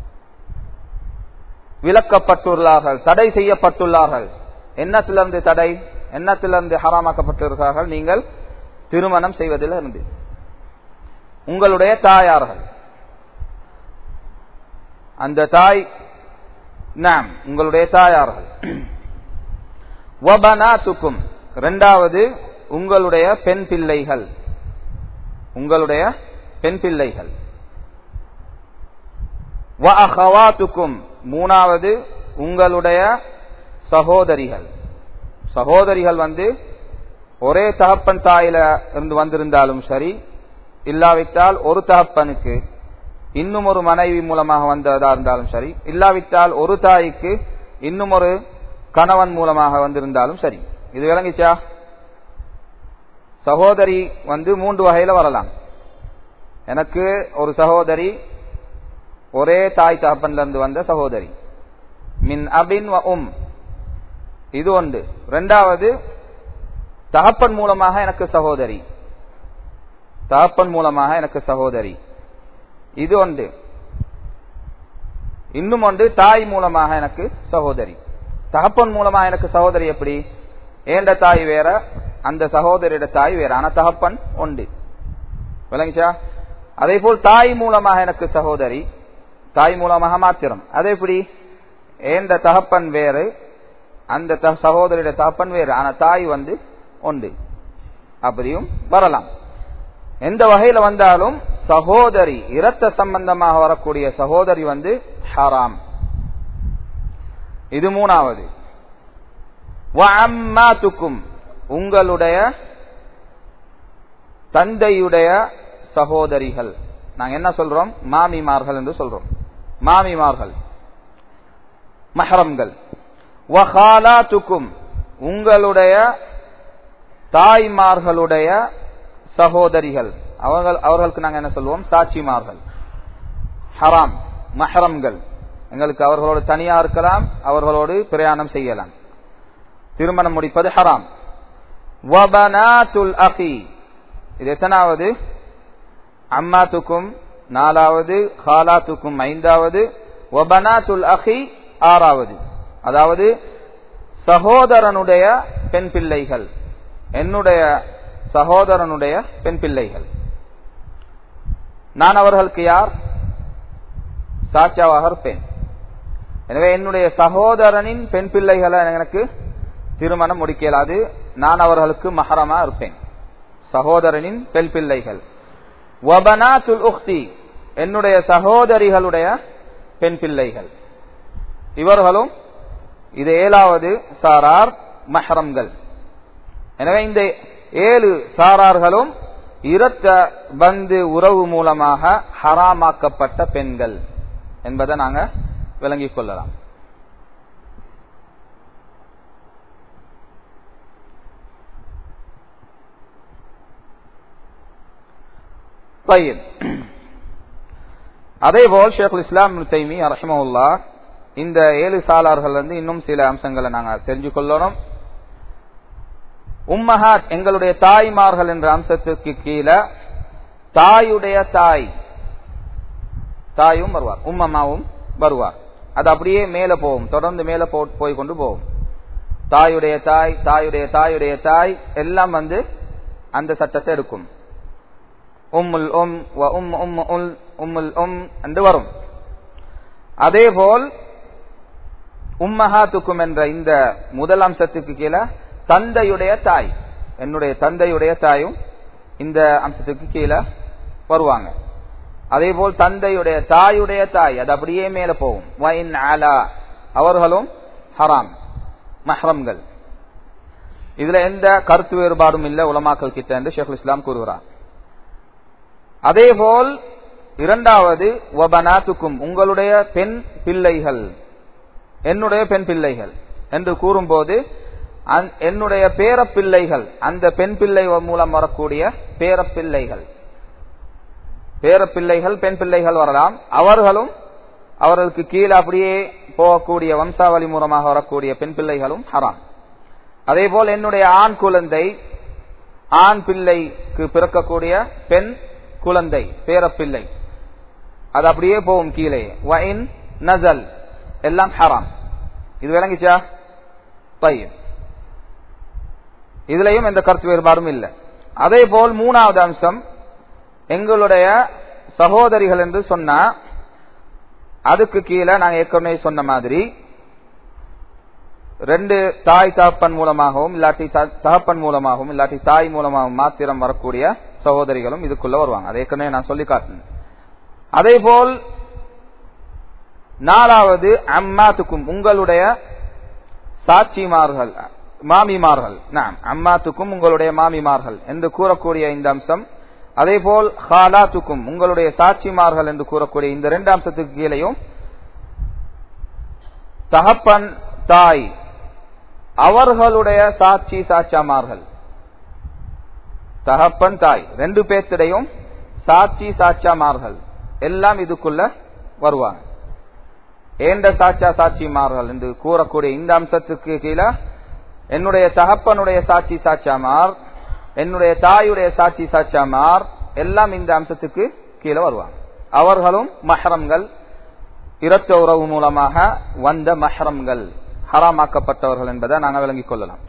விலக்கப்பட்டுள்ளார்கள் தடை செய்யப்பட்டுள்ளார்கள் என்னத்திலிருந்து தடை என்னத்திலிருந்து ஹராமாக்கப்பட்டிருக்கிறார்கள் நீங்கள் திருமணம் செய்வதில் இருந்து உங்களுடைய தாயார்கள் அந்த தாய் நாம் உங்களுடைய தாயார்கள் வபனாத்துக்கும் இரண்டாவது உங்களுடைய பெண் பிள்ளைகள் உங்களுடைய பெண் பிள்ளைகள் வஅஹவாத்துக்கும் மூணாவது உங்களுடைய சகோதரிகள் சகோதரிகள் வந்து ஒரே தகப்பன் தாயில இருந்து வந்திருந்தாலும் சரி இல்லாவிட்டால் ஒரு தகப்பனுக்கு இன்னும் ஒரு மனைவி மூலமாக வந்ததா இருந்தாலும் சரி இல்லாவிட்டால் ஒரு தாய்க்கு இன்னும் ஒரு கணவன் மூலமாக வந்திருந்தாலும் சரி இது விளங்கிச்சா சகோதரி வந்து மூன்று வகையில வரலாம் எனக்கு ஒரு சகோதரி ஒரே தாய் தகப்பன்ல இருந்து வந்த சகோதரி மின் அபின் வ உம் இது ஒன்று ரெண்டாவது தகப்பன் மூலமாக எனக்கு சகோதரி தகப்பன் மூலமாக எனக்கு சகோதரி இது ஒன்று இன்னும் ஒன்று தாய் மூலமாக எனக்கு சகோதரி தகப்பன் மூலமாக எனக்கு சகோதரி எப்படி ஏண்ட தாய் வேற அந்த சகோதரியோட தாய் வேற ஆனா தகப்பன் உண்டு விளங்கிச்சா அதே போல் தாய் மூலமாக எனக்கு சகோதரி தாய் மூலமாக மாத்திரம் அதே எப்படி ஏண்ட தகப்பன் வேறு அந்த சகோதரியோட தகப்பன் வேறு ஆனா தாய் வந்து உண்டு அப்படியும் வரலாம் எந்த வகையில வந்தாலும் சகோதரி இரத்த சம்பந்தமாக வரக்கூடிய சகோதரி வந்து ஹராம் இது மூணாவது வஅம்மாத்துக்கும் உங்களுடைய தந்தையுடைய சகோதரிகள் நாங்க என்ன சொல்றோம் மாமிமார்கள் என்று சொல்றோம் மாமிமார்கள் மஹரம்கள் வஹாலாத்துக்கும் உங்களுடைய தாய்மார்களுடைய சகோதரிகள் அவர்கள் அவர்களுக்கு நாங்க என்ன சொல்லுவோம் சாட்சிமார்கள் ஹராம் மஹரம்கள் எங்களுக்கு அவர்களோடு தனியா இருக்கலாம் அவர்களோடு பிரயாணம் செய்யலாம் திருமணம் முடிப்பது ஹராம் வபனாத்துல் அகி இது எத்தனாவது அம்மாத்துக்கும் நாலாவது ஹாலாத்துக்கும் ஐந்தாவது ஒபனாத்துல் அஹி ஆறாவது அதாவது சகோதரனுடைய பெண் பிள்ளைகள் என்னுடைய சகோதரனுடைய பெண் பிள்ளைகள் நான் அவர்களுக்கு யார் சாட்சாவாக இருப்பேன் எனவே என்னுடைய சகோதரனின் பெண் பிள்ளைகளை எனக்கு திருமணம் முடிக்கலாது நான் அவர்களுக்கு மஹரமா இருப்பேன் சகோதரனின் பெண் பிள்ளைகள் வபனாத்துல் உக்தி என்னுடைய சகோதரிகளுடைய பெண் பிள்ளைகள் இவர்களும் இது ஏழாவது சாரார் மஹரம்கள் எனவே இந்த ஏழு சாரார்களும் இரத்த பந்து உறவு மூலமாக ஹராமாக்கப்பட்ட பெண்கள் என்பதை நாங்க விளங்கிக் கொள்ளலாம் அதே போல் ஷேகுல் இஸ்லாம் தைமி ரஹிமவுல்லா இந்த ஏழு சாலார்கள் வந்து இன்னும் சில அம்சங்களை நாங்க தெரிஞ்சு கொள்ளணும் உம்மஹாத் எங்களுடைய தாய்மார்கள் என்ற அம்சத்திற்கு கீழே தாயுடைய தாய் தாயும் வருவார் உம்மம்மாவும் வருவார் அது அப்படியே மேல போகும் தொடர்ந்து மேல போய் கொண்டு போகும் தாயுடைய தாய் தாயுடைய தாயுடைய தாய் எல்லாம் வந்து அந்த சட்டத்தை எடுக்கும் உம்முல் உம் உம் உம் உல் உம்முல் உம் என்று வரும் அதே போல் உம்மஹாத்துக்கும் என்ற இந்த முதல் அம்சத்துக்கு கீழே தந்தையுடைய தாய் என்னுடைய தந்தையுடைய தாயும் இந்த அம்சத்துக்கு கீழே வருவாங்க அதே போல் தந்தையுடைய தாயுடைய தாய் அது அப்படியே மேல போகும் வைன் ஆலா அவர்களும் ஹராம் மஹ்ரம்கள் இதுல எந்த கருத்து வேறுபாடும் இல்ல உலமாக்கல் கிட்ட என்று ஷேகுல் இஸ்லாம் கூறுகிறார் அதே போல் இரண்டாவது வபனாத்துக்கும் உங்களுடைய பெண் பிள்ளைகள் என்னுடைய பெண் பிள்ளைகள் என்று கூறும்போது என்னுடைய பேரப்பிள்ளைகள் அந்த பெண் பிள்ளை மூலம் வரக்கூடிய பேரப்பிள்ளைகள் பேரப்பிள்ளைகள் பெண் பிள்ளைகள் வரலாம் அவர்களும் அவர்களுக்கு கீழே அப்படியே போகக்கூடிய வம்சாவளி மூலமாக வரக்கூடிய பெண் பிள்ளைகளும் ஹராம் அதே போல் என்னுடைய ஆண் குழந்தை ஆண் பிள்ளைக்கு பிறக்கக்கூடிய பெண் குழந்தை பேரப்பிள்ளை அது அப்படியே போகும் கீழே வைன் நசல் எல்லாம் ஹராம் இது விளங்கிச்சா பையன் இதுலயும் எந்த கருத்து வேறுபாடும் இல்லை அதே போல் மூணாவது அம்சம் எங்களுடைய சகோதரிகள் என்று சொன்னா அதுக்கு கீழே நாங்க ஏற்கனவே சொன்ன மாதிரி ரெண்டு தாய் தகப்பன் மூலமாகவும் இல்லாட்டி தகப்பன் மூலமாகவும் இல்லாட்டி தாய் மூலமாகவும் மாத்திரம் வரக்கூடிய சகோதரிகளும் இதுக்குள்ள வருவாங்க அதை ஏற்கனவே நான் சொல்லி காட்டினேன் அதே போல் நாலாவது அம்மாத்துக்கும் உங்களுடைய சாட்சிமார்கள் மாமிமார்கள் நாம் அம்மாத்துக்கும் உங்களுடைய மாமிமார்கள் என்று கூறக்கூடிய இந்த அம்சம் அதே போல் ஹாலாத்துக்கும் உங்களுடைய சாட்சிமார்கள் என்று கூறக்கூடிய இந்த ரெண்டு அம்சத்துக்கு கீழையும் தகப்பன் தாய் அவர்களுடைய சாட்சி சாட்சாமார்கள் தகப்பன் தாய் ரெண்டு பேர்த்திடையும் சாட்சி சாட்சாமார்கள் எல்லாம் இதுக்குள்ள வருவாங்க ஏண்ட சாட்சா சாட்சிமார்கள் என்று கூறக்கூடிய இந்த அம்சத்துக்கு கீழே என்னுடைய தகப்பனுடைய சாட்சி சாட்சாமார் என்னுடைய தாயுடைய சாட்சி சாட்சாமார் எல்லாம் இந்த அம்சத்துக்கு கீழே வருவாங்க அவர்களும் மஹரம்கள் இரத்த உறவு மூலமாக வந்த மஹரம்கள் ஹராமாக்கப்பட்டவர்கள் என்பதை நாங்கள் விளங்கிக் கொள்ளலாம்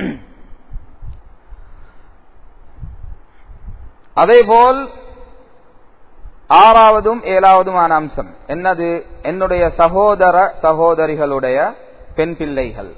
அதேபோல் ஆறாவதும் ஏழாவதுமான அம்சம் என்னது என்னுடைய சகோதர சகோதரிகளுடைய பெண் பிள்ளைகள்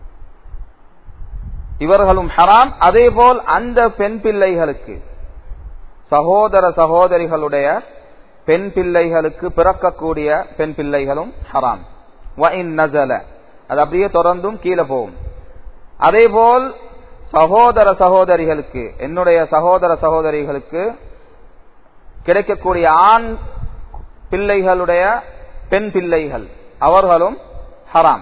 இவர்களும் ஹராம் அதேபோல் அந்த பெண் பிள்ளைகளுக்கு சகோதர சகோதரிகளுடைய பெண் பிள்ளைகளுக்கு பிறக்கக்கூடிய பெண் பிள்ளைகளும் ஹராம் நசல அது அப்படியே தொடர்ந்தும் கீழே போகும் அதேபோல் சகோதர சகோதரிகளுக்கு என்னுடைய சகோதர சகோதரிகளுக்கு கிடைக்கக்கூடிய ஆண் பிள்ளைகளுடைய பெண் பிள்ளைகள் அவர்களும் ஹராம்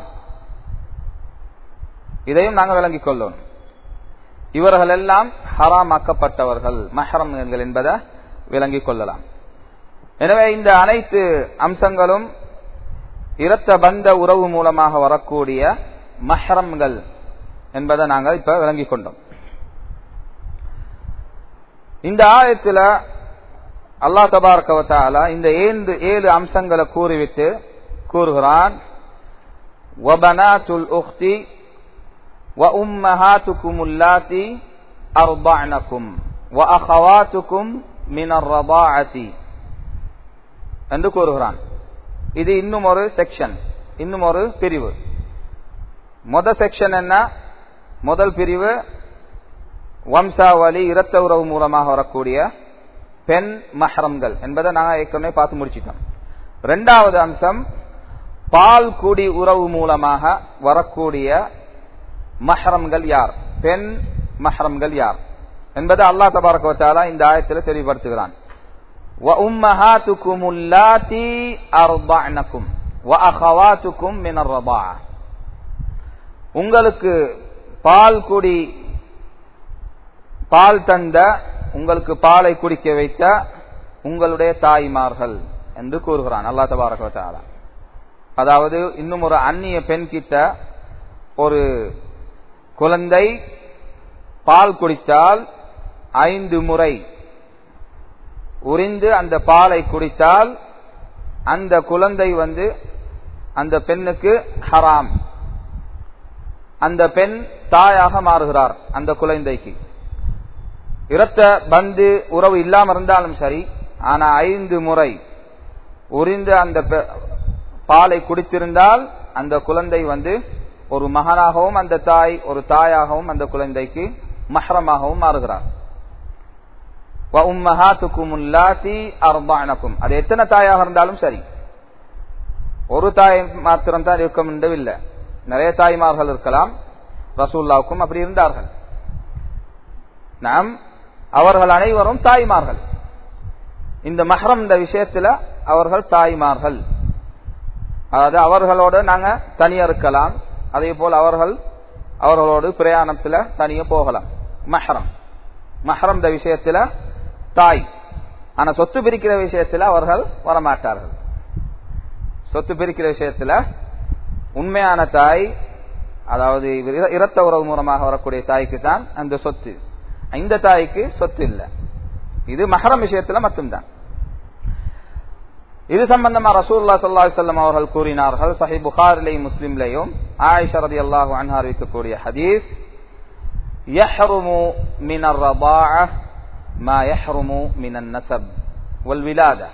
இதையும் நாங்கள் விளங்கிக் கொள்ளணும் இவர்கள் எல்லாம் ஹராமாக்கப்பட்டவர்கள் மஹரம்கள் என்பதை விளங்கிக் கொள்ளலாம் எனவே இந்த அனைத்து அம்சங்களும் இரத்த பந்த உறவு மூலமாக வரக்கூடிய மஹரம்கள் என்பதை நாங்கள் இப்ப விளங்கிக் கொண்டோம் இந்த ஆயத்துல அல்லா தபார்கவத்தால இந்த ஏழு ஏழு அம்சங்களை கூறிவிட்டு கூறுகிறான் وبنات الأخت وأمهاتكم اللاتي أرضعنكم وأخواتكم من الرضاعة என்று கூறுகிறான் இது இன்னும் ஒரு செக்ஷன் இன்னும் ஒரு பிரிவு முத செக்ஷன் என்ன முதல் பிரிவு வம்சாவளி இரத்த உறவு மூலமாக வரக்கூடிய பெண் மஹரம்கள் என்பதை நாங்கள் ஏற்கனவே பார்த்து முடிச்சிட்டோம் ரெண்டாவது அம்சம் பால் குடி உறவு மூலமாக வரக்கூடிய மஹரம்கள் யார் பெண் மஹரம்கள் யார் என்பதை அல்லா தபாரகவத்தாலா இந்த ஆயத்தில் தெளிவுபடுத்துகிறான் وَأُمَّهَاتُكُمُ اللَّاتِي أَرْضَعْنَكُمْ وَأَخَوَاتُكُمْ مِنَ الرَّضَاعَةِ உங்களுக்கு பால் குடி பால் தந்த உங்களுக்கு பாலை குடிக்க வைத்த உங்களுடைய தாய்மார்கள் என்று கூறுகிறான் அல்லா தபாரகவத்தாலா அதாவது இன்னும் ஒரு அந்நிய பெண் கிட்ட ஒரு குழந்தை பால் குடித்தால் ஐந்து முறை உறிந்து அந்த பாலை குடித்தால் அந்த குழந்தை வந்து அந்த பெண்ணுக்கு ஹராம் அந்த பெண் தாயாக மாறுகிறார் அந்த குழந்தைக்கு இரத்த பந்து உறவு இல்லாம இருந்தாலும் சரி ஆனா ஐந்து முறை உறிந்து அந்த பாலை குடித்திருந்தால் அந்த குழந்தை வந்து ஒரு மகனாகவும் அந்த தாய் ஒரு தாயாகவும் அந்த குழந்தைக்கு மஹரமாகவும் மாறுகிறார் அது எத்தனை தாயாக இருந்தாலும் சரி ஒரு தாய் மாத்திரம் தான் இருக்க முடியவில்லை நிறைய தாய்மார்கள் இருக்கலாம் ரசூல்லாவுக்கும் அப்படி இருந்தார்கள் நாம் அவர்கள் அனைவரும் தாய்மார்கள் இந்த மஹரம் இந்த விஷயத்துல அவர்கள் தாய்மார்கள் அதாவது அவர்களோடு நாங்க தனியா இருக்கலாம் அதே போல் அவர்கள் அவர்களோடு பிரயாணத்துல தனிய போகலாம் மஹரம் மஹரம் இந்த விஷயத்துல தாய் ஆனா சொத்து பிரிக்கிற விஷயத்துல அவர்கள் வரமாட்டார்கள் சொத்து பிரிக்கிற விஷயத்துல உண்மையான தாய் அதாவது இரத்த உறவு மூலமாக வரக்கூடிய தாய்க்கு தான் அந்த சொத்து இந்த தாய்க்கு சொத்து இல்லை இது மஹரம் விஷயத்துல மட்டும்தான் இது சம்பந்தமா ரசூல்லா சல்லா சொல்லம் அவர்கள் கூறினார்கள் சஹி புகாரிலையும் முஸ்லிம்லையும் ஆயிஷா ரதி அல்லாஹு அன்ஹா அறிவிக்கக்கூடிய ஹதீஸ் يحرم من الرضاعة ما يحرم من النسب والولادة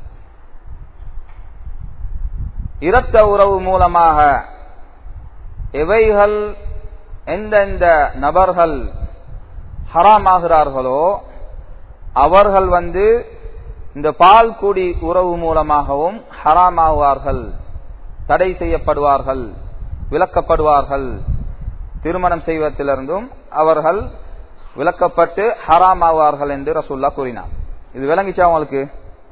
இரத்த உறவு மூலமாக எவைகள் எந்தெந்த நபர்கள் ஹராமாகிறார்களோ அவர்கள் வந்து இந்த பால் கூடி உறவு மூலமாகவும் ஹராமாவார்கள் தடை செய்யப்படுவார்கள் விளக்கப்படுவார்கள் திருமணம் செய்வதிலிருந்தும் அவர்கள் விளக்கப்பட்டு ஹராமாவார்கள் என்று ரசூல்லா கூறினார் இது விளங்கிச்சா அவங்களுக்கு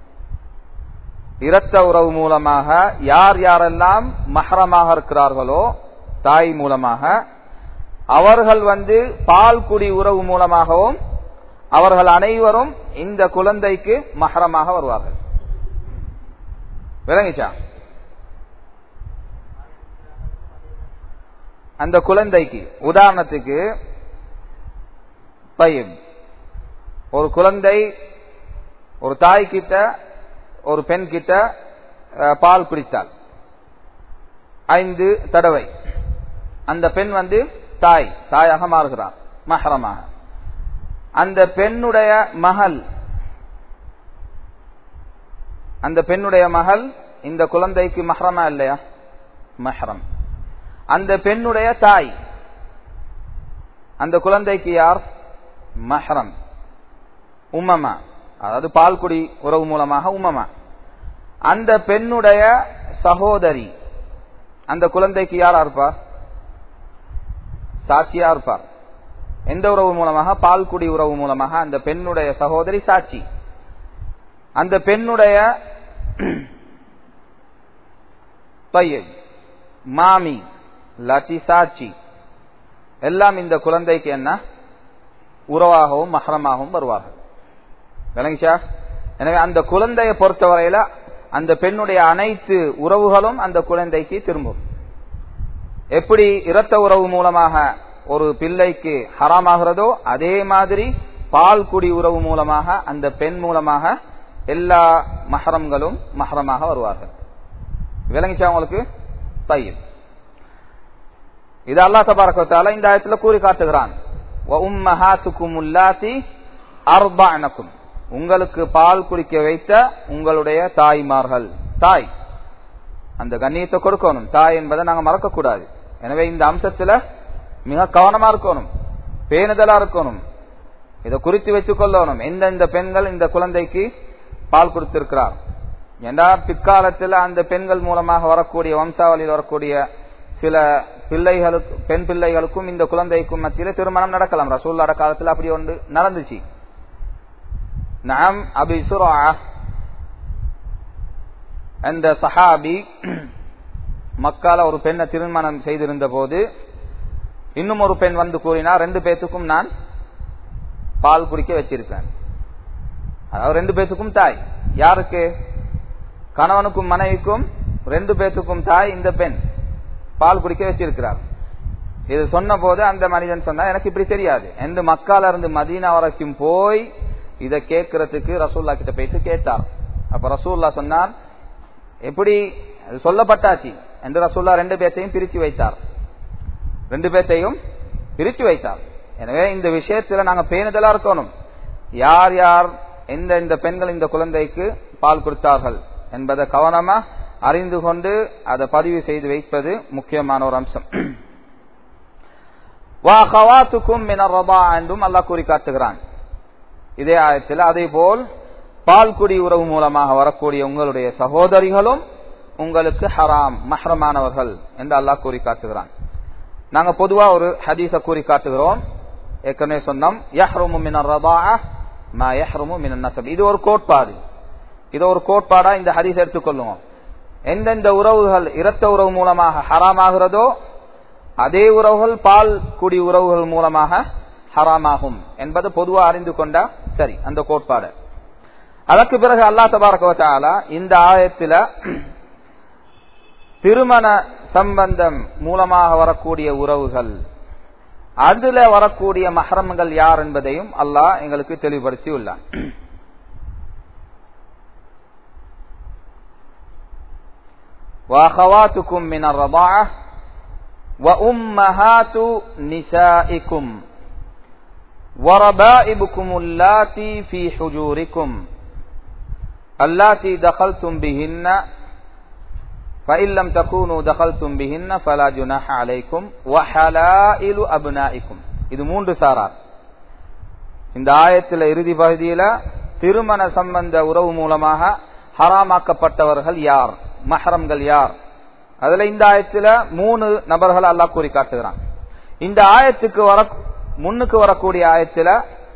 இரத்த உறவு மூலமாக யார் யாரெல்லாம் மஹரமாக இருக்கிறார்களோ தாய் மூலமாக அவர்கள் வந்து பால் குடி உறவு மூலமாகவும் அவர்கள் அனைவரும் இந்த குழந்தைக்கு மஹரமாக வருவார்கள் விளங்கிச்சா அந்த குழந்தைக்கு உதாரணத்துக்கு பையன் ஒரு குழந்தை ஒரு தாய் கிட்ட ஒரு பெண் கிட்ட பால் குடித்தாள் ஐந்து தடவை அந்த பெண் வந்து தாய் தாயாக மாறுகிறார் மஹரமாக அந்த பெண்ணுடைய மகள் அந்த பெண்ணுடைய மகள் இந்த குழந்தைக்கு மஹரமா இல்லையா மஹரம் அந்த பெண்ணுடைய தாய் அந்த குழந்தைக்கு யார் மஹரம் உம்மமா அதாவது பால்குடி உறவு மூலமாக உம்மமா அந்த பெண்ணுடைய சகோதரி அந்த குழந்தைக்கு யாரா இருப்பார் சாட்சியா இருப்பார் எந்த உறவு மூலமாக பால்குடி உறவு மூலமாக அந்த பெண்ணுடைய சகோதரி சாட்சி அந்த பெண்ணுடைய பையன் மாமி லட்டி சாட்சி எல்லாம் இந்த குழந்தைக்கு என்ன உறவாகவும் மஹரமாகவும் வருவார்கள் விளங்கிச்சா எனவே அந்த குழந்தையை பொறுத்தவரையில அந்த பெண்ணுடைய அனைத்து உறவுகளும் அந்த குழந்தைக்கு திரும்பும் எப்படி இரத்த உறவு மூலமாக ஒரு பிள்ளைக்கு ஹராமாகிறதோ அதே மாதிரி பால் குடி உறவு மூலமாக அந்த பெண் மூலமாக எல்லா மஹரம்களும் மஹரமாக வருவார்கள் விளங்கிச்சா உங்களுக்கு தையில் இது அல்லா தபாரக்கத்தால இந்த ஆயத்துல கூறி காட்டுகிறான் அர்பானக்கும் உங்களுக்கு பால் குடிக்க வைத்த உங்களுடைய தாய்மார்கள் தாய் அந்த கண்ணியத்தை கொடுக்கணும் தாய் என்பதை நாங்க மறக்க கூடாது எனவே இந்த அம்சத்துல மிக கவனமா இருக்கணும் பேணுதலா இருக்கணும் இதை குறித்து வைத்துக் கொள்ளணும் எந்தெந்த பெண்கள் இந்த குழந்தைக்கு பால் கொடுத்திருக்கிறார் ஏண்டா பிற்காலத்தில் அந்த பெண்கள் மூலமாக வரக்கூடிய வம்சாவளியில் வரக்கூடிய சில பிள்ளைகளுக்கு பெண் பிள்ளைகளுக்கும் இந்த குழந்தைக்கும் மத்தியில திருமணம் நடக்கலாம் ரசூல்லாட காலத்தில் அப்படி ஒன்று நடந்துச்சு நாம் அபிசுரா அந்த சஹாபி மக்கால ஒரு பெண்ணை திருமணம் செய்திருந்த போது இன்னும் ஒரு பெண் வந்து கூறினா ரெண்டு பேத்துக்கும் நான் பால் குடிக்க வச்சிருக்கேன் அதாவது ரெண்டு பேத்துக்கும் தாய் யாருக்கு கணவனுக்கும் மனைவிக்கும் ரெண்டு பேத்துக்கும் தாய் இந்த பெண் பால் குடிக்க வச்சிருக்கிறார் இது சொன்ன போது அந்த மனிதன் சொன்னா எனக்கு இப்படி தெரியாது எந்த மக்கால இருந்து மதீனா வரைக்கும் போய் இதை கேட்கறதுக்கு ரசூல்லா கிட்ட போயிட்டு கேட்டார் அப்ப ரசூல்லா சொன்னார் எப்படி சொல்லப்பட்டாச்சு என்று ரசூல்லா ரெண்டு பேர்த்தையும் பிரிச்சு வைத்தார் ரெண்டு பேர்த்தையும் பிரிச்சு வைத்தார் எனவே இந்த விஷயத்துல நாங்க பேணுதலா இருக்கணும் யார் யார் எந்த இந்த பெண்கள் இந்த குழந்தைக்கு பால் கொடுத்தார்கள் என்பதை கவனமா அறிந்து கொண்டு அதை பதிவு செய்து வைப்பது முக்கியமான ஒரு அம்சம் வாஹவாத்துக்கும் மினரபா என்றும் அல்லாஹ் கூறி காட்டுகிறான் இதே ஆயத்தில் அதே போல் பால்குடி உறவு மூலமாக வரக்கூடிய உங்களுடைய சகோதரிகளும் உங்களுக்கு ஹராம் மஹ்ரமானவர்கள் என்று அல்லாஹ் கூறி காட்டுகிறான் நாங்க பொதுவா ஒரு ஹதீஸ கூறி காட்டுகிறோம் ஏற்கனவே சொன்னோம் யஹ்ருமு மினர் ரபா மா யஹ்ருமு மினன் நசப் இது ஒரு கோட்பாடு இது ஒரு கோட்பாடா இந்த ஹதீஸ் எடுத்துக்கொள்ளுவோம் எந்தெந்த உறவுகள் இரத்த உறவு மூலமாக ஹராமாகிறதோ அதே உறவுகள் பால் குடி உறவுகள் மூலமாக ஹராமாகும் என்பது பொதுவா அறிந்து கொண்டா சரி அந்த கோட்பாடு அதற்கு பிறகு அல்லா தபாரகவத்தாலா இந்த ஆயத்தில திருமண சம்பந்தம் மூலமாக வரக்கூடிய உறவுகள் அதுல வரக்கூடிய மஹரம்கள் யார் என்பதையும் அல்லாஹ் எங்களுக்கு தெளிவுபடுத்தி உள்ளான் وأخواتكم من الرضاعة وأمهات نسائكم وربائبكم اللاتي في حجوركم اللاتي دخلتم بهن فإن لم تكونوا دخلتم بهن فلا جناح عليكم وحلائل أبنائكم இது மூன்று சாரார் இந்த ஆயத்தில் இறுதி பகுதியில திருமண சம்பந்த உறவு மூலமாக ஹராமாக்கப்பட்டவர்கள் யார் மஹரம்கள் யார் அதுல இந்த ஆயத்துல மூணு நபர்கள் அல்லாஹ் கூறி காட்டுகிறான் இந்த ஆயத்துக்கு வர முன்னுக்கு வரக்கூடிய ஆயத்துல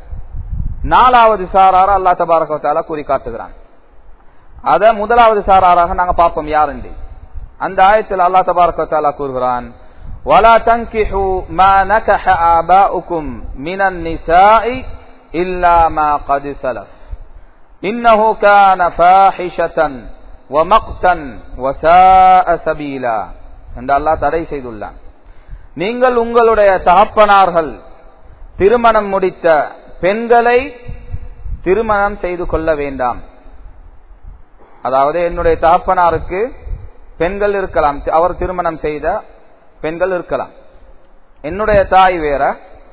நாலாவது சாரார அல்லா தபாரகத்தால கூறி காட்டுகிறான் அத முதலாவது சாராராக நாங்க பார்ப்போம் யார் என்று அந்த ஆயத்தில் அல்லா தபாரகத்தாலா கூறுகிறான் ولا تنكحوا ما نكح آباؤكم من النساء إلا ما قد سلف إنه كان فاحشة ومقتا وساء سبيلا என்று அல்லாஹ் தடை செய்துள்ளான் நீங்கள் உங்களுடைய தகப்பனார்கள் திருமணம் முடித்த பெண்களை திருமணம் செய்து கொள்ள வேண்டாம் அதாவது என்னுடைய தகப்பனாருக்கு பெண்கள் இருக்கலாம் அவர் திருமணம் செய்த பெண்கள் இருக்கலாம் என்னுடைய தாய் வேற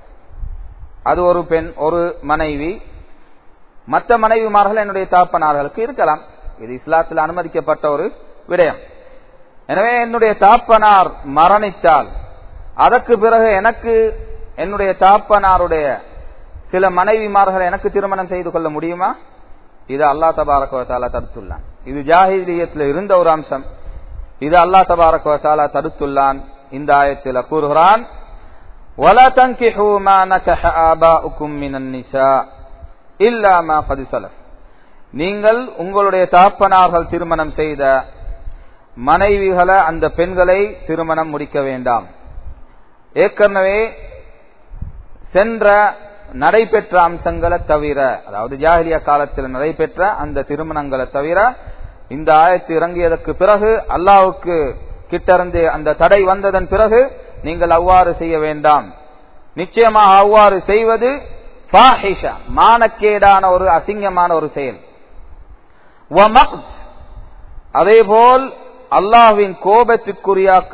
அது ஒரு பெண் ஒரு மனைவி மற்ற மனைவிமார்கள் என்னுடைய தகப்பனார்களுக்கு இருக்கலாம் இது இஸ்லாத்தில் அனுமதிக்கப்பட்ட ஒரு விடயம் எனவே என்னுடைய தாப்பனார் மரணித்தால் அதற்கு பிறகு எனக்கு என்னுடைய தாப்பனாருடைய சில மனைவிமார்கள் எனக்கு திருமணம் செய்து கொள்ள முடியுமா இது அல்லா தபாரகவத்தாலா தடுத்துள்ளான் இது ஜாகிரியத்தில் இருந்த ஒரு அம்சம் இது அல்லா தபாரகவத்தாலா தடுத்துள்ளான் இந்த ஆயத்தில் கூறுகிறான் ولا تنكحوا ما نكح آباؤكم من النساء إلا ما قد سلف நீங்கள் உங்களுடைய தாப்பனார்கள் திருமணம் செய்த மனைவிகளை அந்த பெண்களை திருமணம் முடிக்க வேண்டாம் ஏற்கனவே சென்ற நடைபெற்ற அம்சங்களை தவிர அதாவது ஜாகிரிய காலத்தில் நடைபெற்ற அந்த திருமணங்களை தவிர இந்த ஆயத்து இறங்கியதற்கு பிறகு அல்லாவுக்கு கிட்டிருந்து அந்த தடை வந்ததன் பிறகு நீங்கள் அவ்வாறு செய்ய வேண்டாம் நிச்சயமாக அவ்வாறு செய்வது மானக்கேடான ஒரு அசிங்கமான ஒரு செயல் அதேபோல் அல்லாஹ்வின் கோபத்துக்குரியாக்க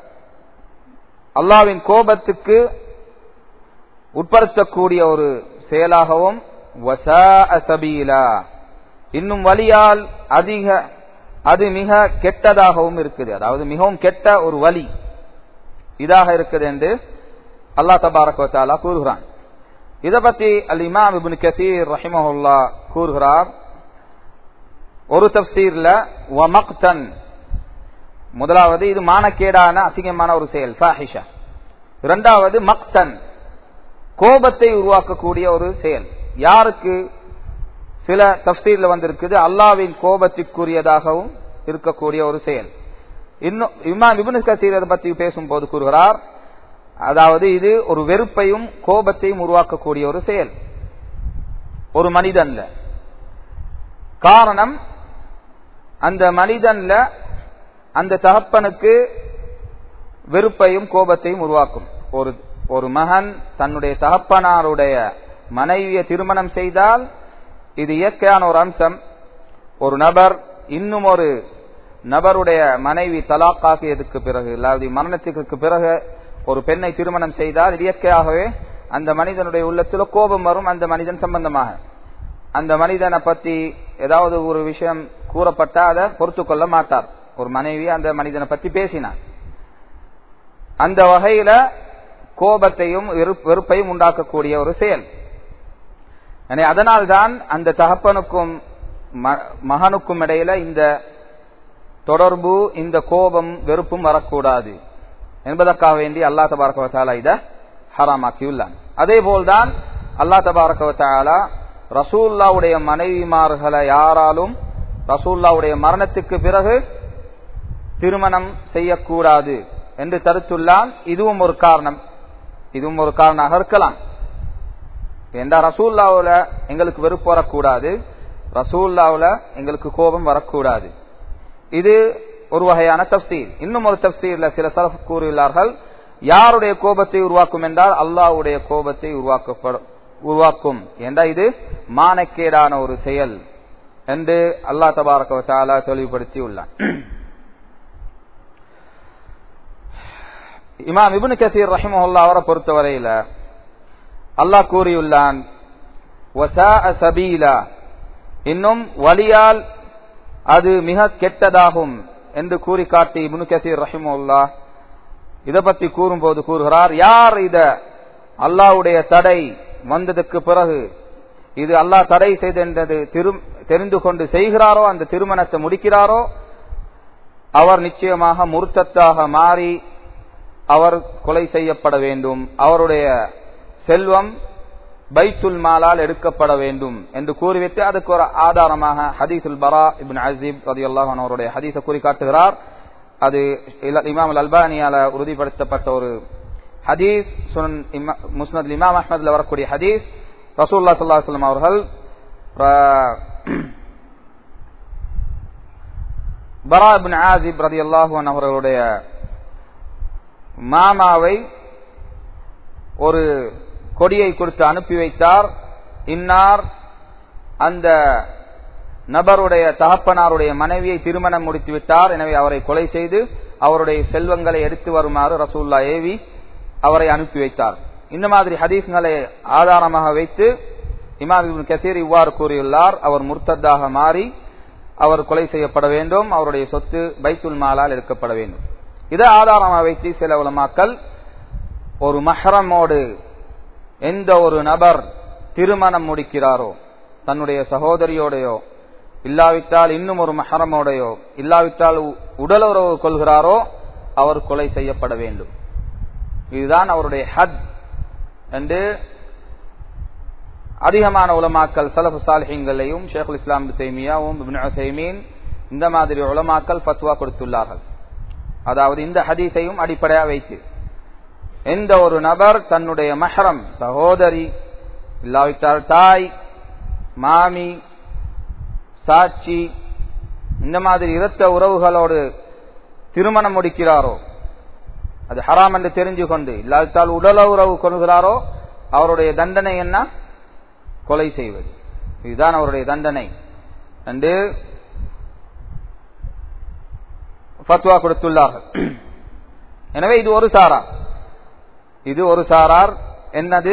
அல்லாஹ்வின் கோபத்துக்கு உட்படுத்தக்கூடிய ஒரு செயலாகவும் வசாஅ சபீலா இன்னும் வழியால் அதிக அது மிக கெட்டதாகவும் இருக்குது அதாவது மிகவும் கெட்ட ஒரு வழி இதாக இருக்குது என்று அல்லாஹ் தபாரக் கூறுகிறான் இதை பத்தி அல் இமாம் இபின் கசீர் ரஹிமஹுல்லா கூறுகிறார் ஒரு தப்சீர்ல வமக்தன் முதலாவது இது மானக்கேடான அசிங்கமான ஒரு செயல் ஃபாஹிஷா இரண்டாவது மக்தன் கோபத்தை உருவாக்கக்கூடிய ஒரு செயல் யாருக்கு சில தப்சீர்ல வந்திருக்குது அல்லாவின் கோபத்திற்குரியதாகவும் இருக்கக்கூடிய ஒரு செயல் இன்னும் இமாம் இபுன் கசீர் அதை பற்றி பேசும்போது கூறுகிறார் அதாவது இது ஒரு வெறுப்பையும் கோபத்தையும் உருவாக்கக்கூடிய ஒரு செயல் ஒரு மனிதன்ல காரணம் அந்த மனிதன்ல அந்த தகப்பனுக்கு வெறுப்பையும் கோபத்தையும் உருவாக்கும் ஒரு ஒரு மகன் தன்னுடைய தகப்பனாருடைய மனைவியை திருமணம் செய்தால் இது இயற்கையான ஒரு அம்சம் ஒரு நபர் இன்னும் ஒரு நபருடைய மனைவி தலாக்காக்கியதுக்கு பிறகு அதாவது மரணத்துக்கு பிறகு ஒரு பெண்ணை திருமணம் செய்தால் இயற்கையாகவே அந்த மனிதனுடைய உள்ளத்தில் கோபம் வரும் அந்த மனிதன் சம்பந்தமாக அந்த மனிதனை பத்தி ஏதாவது ஒரு விஷயம் கூறப்பட்டா அதை பொறுத்து கொள்ள மாட்டார் ஒரு மனைவி அந்த மனிதனை பத்தி பேசினார் அந்த வகையில கோபத்தையும் வெறுப்பையும் உண்டாக்கக்கூடிய ஒரு செயல் அதனால்தான் அந்த தகப்பனுக்கும் மகனுக்கும் இடையில இந்த தொடர்பு இந்த கோபம் வெறுப்பும் வரக்கூடாது என்பதற்காக வேண்டி அல்லா தபாரகவத்தாலா இத ஹராமாக்கியுள்ளான் அதே போல்தான் அல்லா தபாரகவத்தாலா ரசூல்லாவுடைய மனைவிமார்களை யாராலும் ரசூல்லாவுடைய மரணத்துக்கு பிறகு திருமணம் செய்யக்கூடாது என்று தடுத்துள்ளான் இதுவும் ஒரு காரணம் இதுவும் ஒரு காரணமாக இருக்கலாம் எந்த ரசூல்லாவுல எங்களுக்கு வெறுப்பு வரக்கூடாது ரசூல்லாவுல எங்களுக்கு கோபம் வரக்கூடாது இது ஒரு வகையான தப்சீர் இன்னும் ஒரு தப்சீர்ல சில சலஃப் கூறியுள்ளார்கள் யாருடைய கோபத்தை உருவாக்கும் என்றால் அல்லாவுடைய கோபத்தை உருவாக்கப்படும் உருவாக்கும் என்ற இது மானக்கேடான ஒரு செயல் என்று அல்லா தபாரக தெளிவுபடுத்தி உள்ளான் இமாம் இபுன் கசீர் ரஹிமஹுல்லா அவரை பொறுத்தவரையில அல்லாஹ் கூறியுள்ளான் சபீலா இன்னும் வலியால் அது மிக கெட்டதாகும் என்று கூறி காட்டி இபுனு கசீர் ரஹிமுல்லா இதை பற்றி கூறும்போது கூறுகிறார் யார் இத அல்லாவுடைய தடை வந்ததுக்கு பிறகு இது அல்லாஹ் தடை செய்தது தெரிந்து கொண்டு செய்கிறாரோ அந்த திருமணத்தை முடிக்கிறாரோ அவர் நிச்சயமாக முருத்தத்தாக மாறி அவர் கொலை செய்யப்பட வேண்டும் அவருடைய செல்வம் பைத்துல் மாலால் எடுக்கப்பட வேண்டும் என்று கூறிவிட்டு அதுக்கு ஒரு ஆதாரமாக ஹதீசுல் பரா இபின் அசீப் ரதி அல்லாஹன் அவருடைய ஹதீஸை கூறி காட்டுகிறார் அது இமாம் அல்பானியால உறுதிப்படுத்தப்பட்ட ஒரு ஹதீஸ் சுனன் முஸ்னத் இமாம் அஹமதுல வரக்கூடிய ஹதீஸ் ரசூல்லா சல்லா சொல்லம் அவர்கள் பரா இபின் ஆசிப் ரதி அல்லாஹன் அவர்களுடைய மாமாவை ஒரு கொடியை கொடுத்து அனுப்பி வைத்தார் இன்னார் அந்த நபருடைய தகப்பனாருடைய மனைவியை திருமணம் முடித்து விட்டார் எனவே அவரை கொலை செய்து அவருடைய செல்வங்களை எடுத்து வருமாறு ரசூல்லா ஏவி அவரை அனுப்பி வைத்தார் இந்த மாதிரி ஹதீஸ்களை ஆதாரமாக வைத்து இமாம் கசீர் இவ்வாறு கூறியுள்ளார் அவர் முர்த்ததாக மாறி அவர் கொலை செய்யப்பட வேண்டும் அவருடைய சொத்து பைத்துல் மாலால் எடுக்கப்பட வேண்டும் இதை ஆதாரமாக வைத்து சில உலமாக்கள் ஒரு மஹரமோடு எந்த ஒரு நபர் திருமணம் முடிக்கிறாரோ தன்னுடைய சகோதரியோடையோ இல்லாவிட்டால் இன்னும் ஒரு மஹரமோடையோ இல்லாவிட்டால் உடலுறவு கொள்கிறாரோ அவர் கொலை செய்யப்பட வேண்டும் இதுதான் அவருடைய ஹத் என்று அதிகமான உலமாக்கல் சலஃபு சாலிஹிங்களையும் ஷேகுல் இஸ்லாம் தைமியாவும் சைமீன் இந்த மாதிரி உலமாக்கல் பத்வா கொடுத்துள்ளார்கள் அதாவது இந்த ஹதீஸையும் அடிப்படையாக வைத்து எந்த ஒரு நபர் தன்னுடைய மஹரம் சகோதரி இல்லாவிட்டால் தாய் மாமி சாட்சி இந்த மாதிரி இரத்த உறவுகளோடு திருமணம் முடிக்கிறாரோ அது ஹராம் என்று தெரிஞ்சு கொண்டு இல்லாவிட்டால் உடல உறவு கொள்கிறாரோ அவருடைய தண்டனை என்ன கொலை செய்வது இதுதான் அவருடைய தண்டனை என்று ஃபத்வா கொடுத்துள்ளார்கள் எனவே இது ஒரு சாரார் இது ஒரு சாரார் என்னது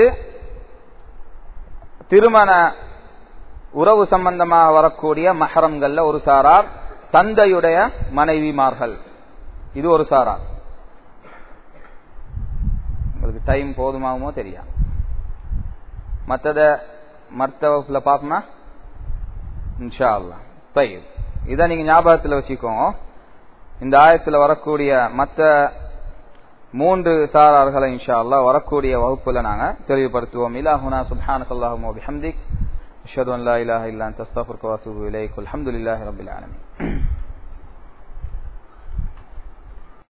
திருமண உறவு சம்பந்தமாக வரக்கூடிய மஹரம்கள்ல ஒரு சாரார் தந்தையுடைய மனைவிமார்கள் இது ஒரு சாரார் உங்களுக்கு டைம் போதுமாகுமோ தெரியா மற்றத மற்ற வகுப்புல பார்ப்போமா இன்ஷா அல்லா பயிர் இதை நீங்க ஞாபகத்தில் வச்சுக்கோங்க இந்த ஆயத்தில் வரக்கூடிய மற்ற மூன்று சாரார்களை இன்ஷா அல்லா வரக்கூடிய வகுப்புல நாங்க தெளிவுபடுத்துவோம் இலாஹுனா சுப்ஹானக அல்லாஹும்ம வபிஹம்திக் அஷ்ஹது அன் லா இலாஹா இல்லா அன்த அஸ்தக்ஃபிருக வ அத்தூபு இலைக் அல்ஹம்துலில்லாஹி ரப்பில் ஆலமீன்